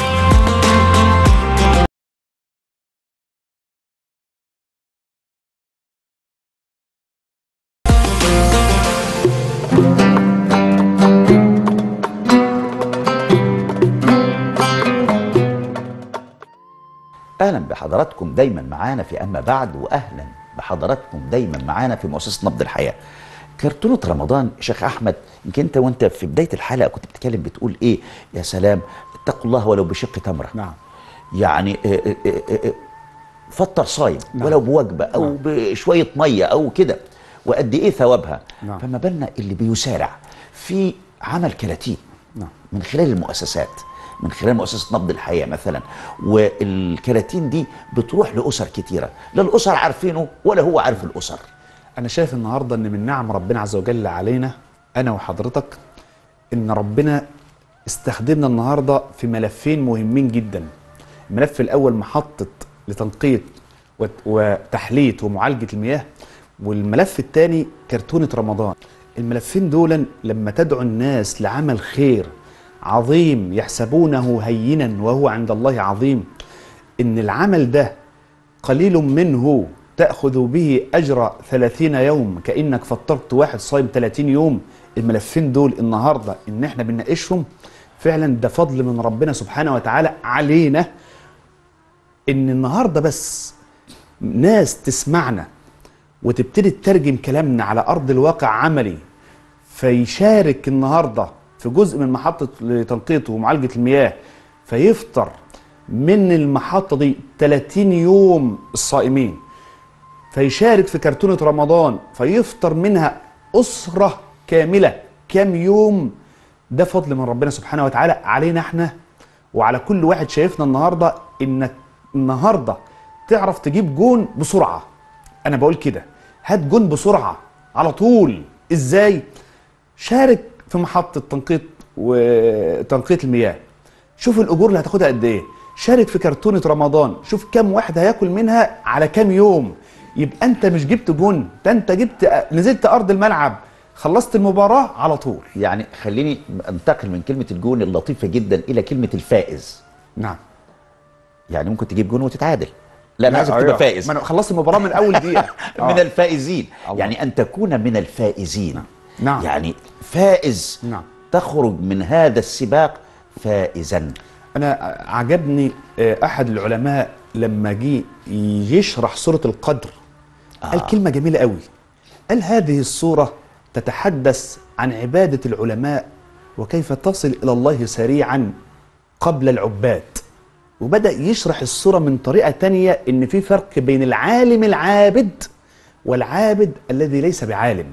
[SPEAKER 1] اهلا بحضراتكم دايما معانا في اما بعد واهلا بحضراتكم دايما معانا في مؤسسه نبض الحياه كرتونه رمضان شيخ احمد يمكن انت وانت في بدايه الحلقه كنت بتتكلم بتقول ايه يا سلام اتقوا الله ولو بشق تمره
[SPEAKER 2] نعم
[SPEAKER 1] يعني آه، آه، آه، آه، فطر صايم
[SPEAKER 2] نعم.
[SPEAKER 1] ولو بوجبه او
[SPEAKER 2] نعم.
[SPEAKER 1] بشويه ميه او كده وقد ايه ثوابها
[SPEAKER 2] نعم.
[SPEAKER 1] فما بالنا اللي بيسارع في عمل كراتين
[SPEAKER 2] نعم.
[SPEAKER 1] من خلال المؤسسات من خلال مؤسسه نبض الحياه مثلا والكراتين دي بتروح لاسر كتيره لا الاسر عارفينه ولا هو عارف الاسر
[SPEAKER 2] انا شايف النهارده ان من نعم ربنا عز وجل علينا انا وحضرتك ان ربنا استخدمنا النهارده في ملفين مهمين جدا الملف الاول محطه لتنقية وت- وتحليه ومعالجه المياه والملف الثاني كرتونه رمضان الملفين دول لما تدعو الناس لعمل خير عظيم يحسبونه هينا وهو عند الله عظيم ان العمل ده قليل منه تأخذ به أجر ثلاثين يوم كأنك فطرت واحد صايم 30 يوم الملفين دول النهاردة إن إحنا بنناقشهم فعلا ده فضل من ربنا سبحانه وتعالى علينا إن النهاردة بس ناس تسمعنا وتبتدي تترجم كلامنا على أرض الواقع عملي فيشارك النهارده في جزء من محطة لتنقية ومعالجة المياه فيفطر من المحطة دي 30 يوم الصائمين فيشارك في كرتونة رمضان فيفطر منها أسرة كاملة كام يوم ده فضل من ربنا سبحانه وتعالى علينا احنا وعلى كل واحد شايفنا النهارده انك النهارده تعرف تجيب جون بسرعه انا بقول كده هات جون بسرعه على طول ازاي شارك في محطه تنقيط وتنقية المياه شوف الاجور اللي هتاخدها قد ايه شارك في كرتونه رمضان شوف كام واحد هياكل منها على كام يوم يبقى انت مش جبت جون ده انت جبت نزلت ارض الملعب خلصت المباراه على طول
[SPEAKER 1] يعني خليني انتقل من كلمه الجون اللطيفه جدا الى كلمه الفائز
[SPEAKER 2] نعم
[SPEAKER 1] يعني ممكن تجيب جون وتتعادل لا انا
[SPEAKER 2] لا،
[SPEAKER 1] عايزك
[SPEAKER 2] أيوة.
[SPEAKER 1] تبقى فائز
[SPEAKER 2] ما انا خلصت المباراه من اول دقيقه
[SPEAKER 1] من
[SPEAKER 2] آه.
[SPEAKER 1] الفائزين
[SPEAKER 2] الله.
[SPEAKER 1] يعني ان تكون من الفائزين
[SPEAKER 2] نعم.
[SPEAKER 1] يعني فائز
[SPEAKER 2] نعم.
[SPEAKER 1] تخرج من هذا السباق فائزا
[SPEAKER 2] انا عجبني آه، احد العلماء لما جه يشرح سوره القدر قال كلمه جميله قوي قال هذه السوره تتحدث عن عباده العلماء وكيف تصل الى الله سريعا قبل العباد وبدا يشرح السوره من طريقه تانية ان في فرق بين العالم العابد والعابد الذي ليس بعالم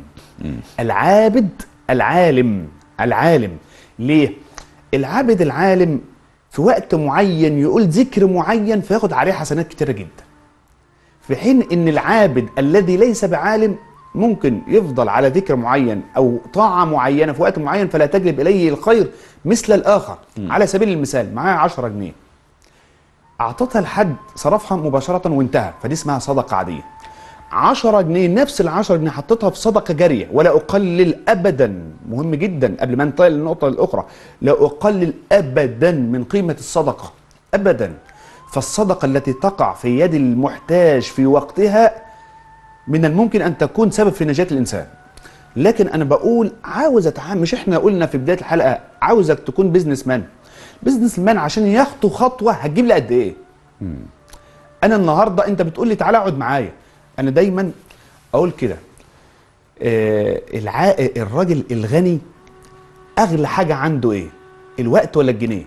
[SPEAKER 2] العابد العالم العالم ليه العابد العالم في وقت معين يقول ذكر معين فياخد عليه حسنات كتيره جدا في حين ان العابد الذي ليس بعالم ممكن يفضل على ذكر معين او طاعه معينه في وقت معين فلا تجلب اليه الخير مثل الاخر على سبيل المثال معاه 10 جنيه اعطتها لحد صرفها مباشره وانتهى فدي اسمها صدقه عاديه 10 جنيه نفس ال 10 جنيه حطيتها في صدقه جاريه ولا اقلل ابدا مهم جدا قبل ما انتقل للنقطه الاخرى لا اقلل ابدا من قيمه الصدقه ابدا فالصدقه التي تقع في يد المحتاج في وقتها من الممكن ان تكون سبب في نجاه الانسان لكن انا بقول عاوز اتعامل مش احنا قلنا في بدايه الحلقه عاوزك تكون بيزنس مان بيزنس مان عشان يخطو خطوه هتجيب لي قد ايه انا النهارده انت بتقول لي تعالى اقعد معايا انا دايما اقول كده آه الع... الراجل الغني اغلى حاجه عنده ايه الوقت ولا الجنيه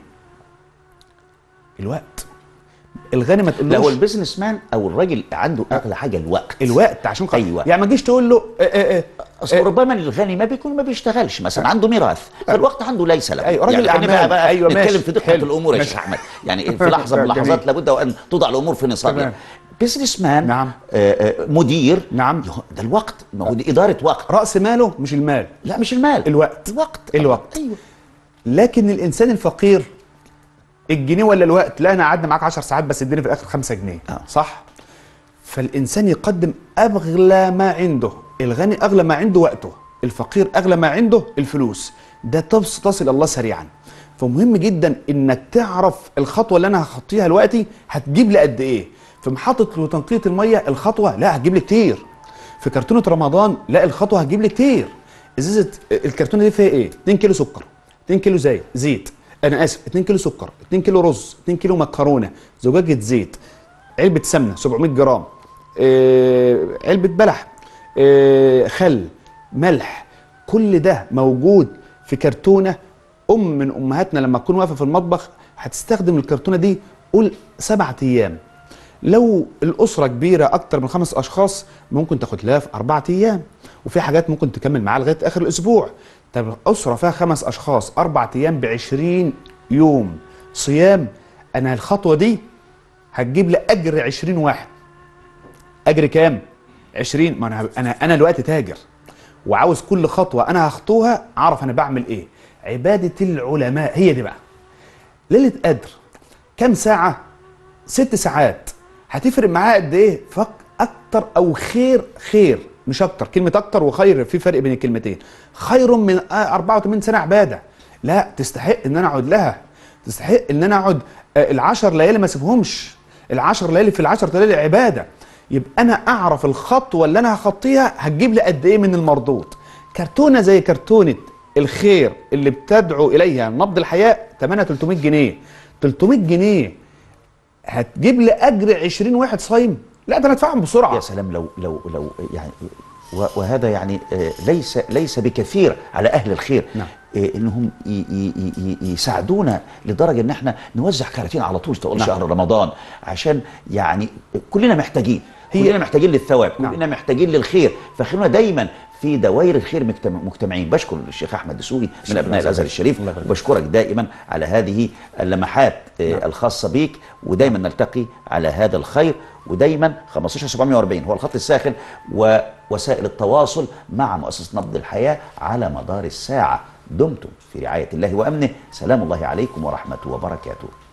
[SPEAKER 2] الوقت الغني ما
[SPEAKER 1] لا هو
[SPEAKER 2] تقولوش
[SPEAKER 1] البيزنس مان او الراجل عنده اغلى حاجه الوقت
[SPEAKER 2] الوقت عشان خاطر
[SPEAKER 1] أيوة.
[SPEAKER 2] يعني ما تجيش تقول له آه آه آه
[SPEAKER 1] اصل ربما الغني ما بيكون ما بيشتغلش مثلا عنده ميراث فالوقت عنده ليس له
[SPEAKER 2] أيوة، راجل
[SPEAKER 1] يعني خلينا
[SPEAKER 2] أعمال.
[SPEAKER 1] بقى, بقى
[SPEAKER 2] أيوة،
[SPEAKER 1] نتكلم
[SPEAKER 2] ماشي.
[SPEAKER 1] في دقه
[SPEAKER 2] حلو.
[SPEAKER 1] الامور يا
[SPEAKER 2] ماشي.
[SPEAKER 1] شيخ احمد يعني في لحظه من اللحظات
[SPEAKER 2] جميل.
[SPEAKER 1] لابد وان توضع الامور في نصابها
[SPEAKER 2] تمام.
[SPEAKER 1] بيزنس مان
[SPEAKER 2] نعم.
[SPEAKER 1] آه آه مدير
[SPEAKER 2] نعم
[SPEAKER 1] ده الوقت ما هو دي اداره وقت
[SPEAKER 2] راس ماله مش المال
[SPEAKER 1] لا مش المال
[SPEAKER 2] الوقت
[SPEAKER 1] الوقت
[SPEAKER 2] الوقت
[SPEAKER 1] ايوه
[SPEAKER 2] لكن الانسان الفقير الجنيه ولا الوقت لا انا قعدنا معاك 10 ساعات بس اديني في الاخر 5 جنيه
[SPEAKER 1] آه.
[SPEAKER 2] صح فالانسان يقدم اغلى ما عنده الغني اغلى ما عنده وقته الفقير اغلى ما عنده الفلوس ده تص- تصل الله سريعا فمهم جدا انك تعرف الخطوه اللي انا هخطيها دلوقتي هتجيب لي قد ايه في محطه وتنقيه الميه الخطوه لا هتجيب لي كتير في كرتونه رمضان لا الخطوه هتجيب لي كتير ازازه الكرتونه دي فيها ايه 2 كيلو سكر 2 كيلو زيت زيت انا اسف 2 كيلو سكر 2 كيلو رز 2 كيلو مكرونه زجاجه زيت علبه سمنه 700 جرام آه، علبه بلح آه، خل ملح كل ده موجود في كرتونه ام من امهاتنا لما تكون واقفه في المطبخ هتستخدم الكرتونه دي قول سبعة ايام لو الاسره كبيره اكتر من خمس اشخاص ممكن تاخد لها في اربع ايام وفي حاجات ممكن تكمل معاها لغايه اخر الاسبوع طب اسره فيها خمس اشخاص اربع ايام ب 20 يوم صيام انا الخطوه دي هتجيب لي اجر 20 واحد اجر كام 20 ما انا انا انا دلوقتي تاجر وعاوز كل خطوه انا هخطوها اعرف انا بعمل ايه عباده العلماء هي دي بقى ليله قدر كام ساعه ست ساعات هتفرق معاه قد ايه فك اكتر او خير خير مش اكتر كلمه اكتر وخير في فرق بين الكلمتين خير من آه 84 سنه عباده لا تستحق ان انا اقعد لها تستحق ان انا اقعد آه، العشر ليالي ما اسيبهمش العشر ليالي في العشر ليالي عباده يبقى انا اعرف الخطوه اللي انا هخطيها هتجيب لي قد ايه من المردود كرتونه زي كرتونه الخير اللي بتدعو اليها نبض الحياه ثمنها 300 جنيه 300 جنيه هتجيب لي اجر 20 واحد صايم لا ده انا ادفعهم بسرعه
[SPEAKER 1] يا سلام لو لو لو يعني و- وهذا يعني آه، ليس ليس بكثير على اهل الخير
[SPEAKER 2] نعم.
[SPEAKER 1] آه، انهم ي- ي- ي- ي- يساعدونا لدرجه ان احنا نوزع كراتين على طول طول
[SPEAKER 2] نعم.
[SPEAKER 1] شهر رمضان عشان يعني كلنا محتاجين
[SPEAKER 2] هي-
[SPEAKER 1] كلنا محتاجين للثواب
[SPEAKER 2] نعم.
[SPEAKER 1] كلنا محتاجين للخير فخلونا دايما في دوائر الخير مجتمع مجتمعين بشكر الشيخ احمد دسوقي من ابناء الازهر الشريف
[SPEAKER 2] الله يبارك
[SPEAKER 1] وبشكرك دائما على هذه اللمحات آه، الخاصه بيك ودايما نلتقي على هذا الخير ودايما 15740 هو الخط الساخن ووسائل التواصل مع مؤسسه نبض الحياه على مدار الساعه دمتم في رعايه الله وامنه سلام الله عليكم ورحمته وبركاته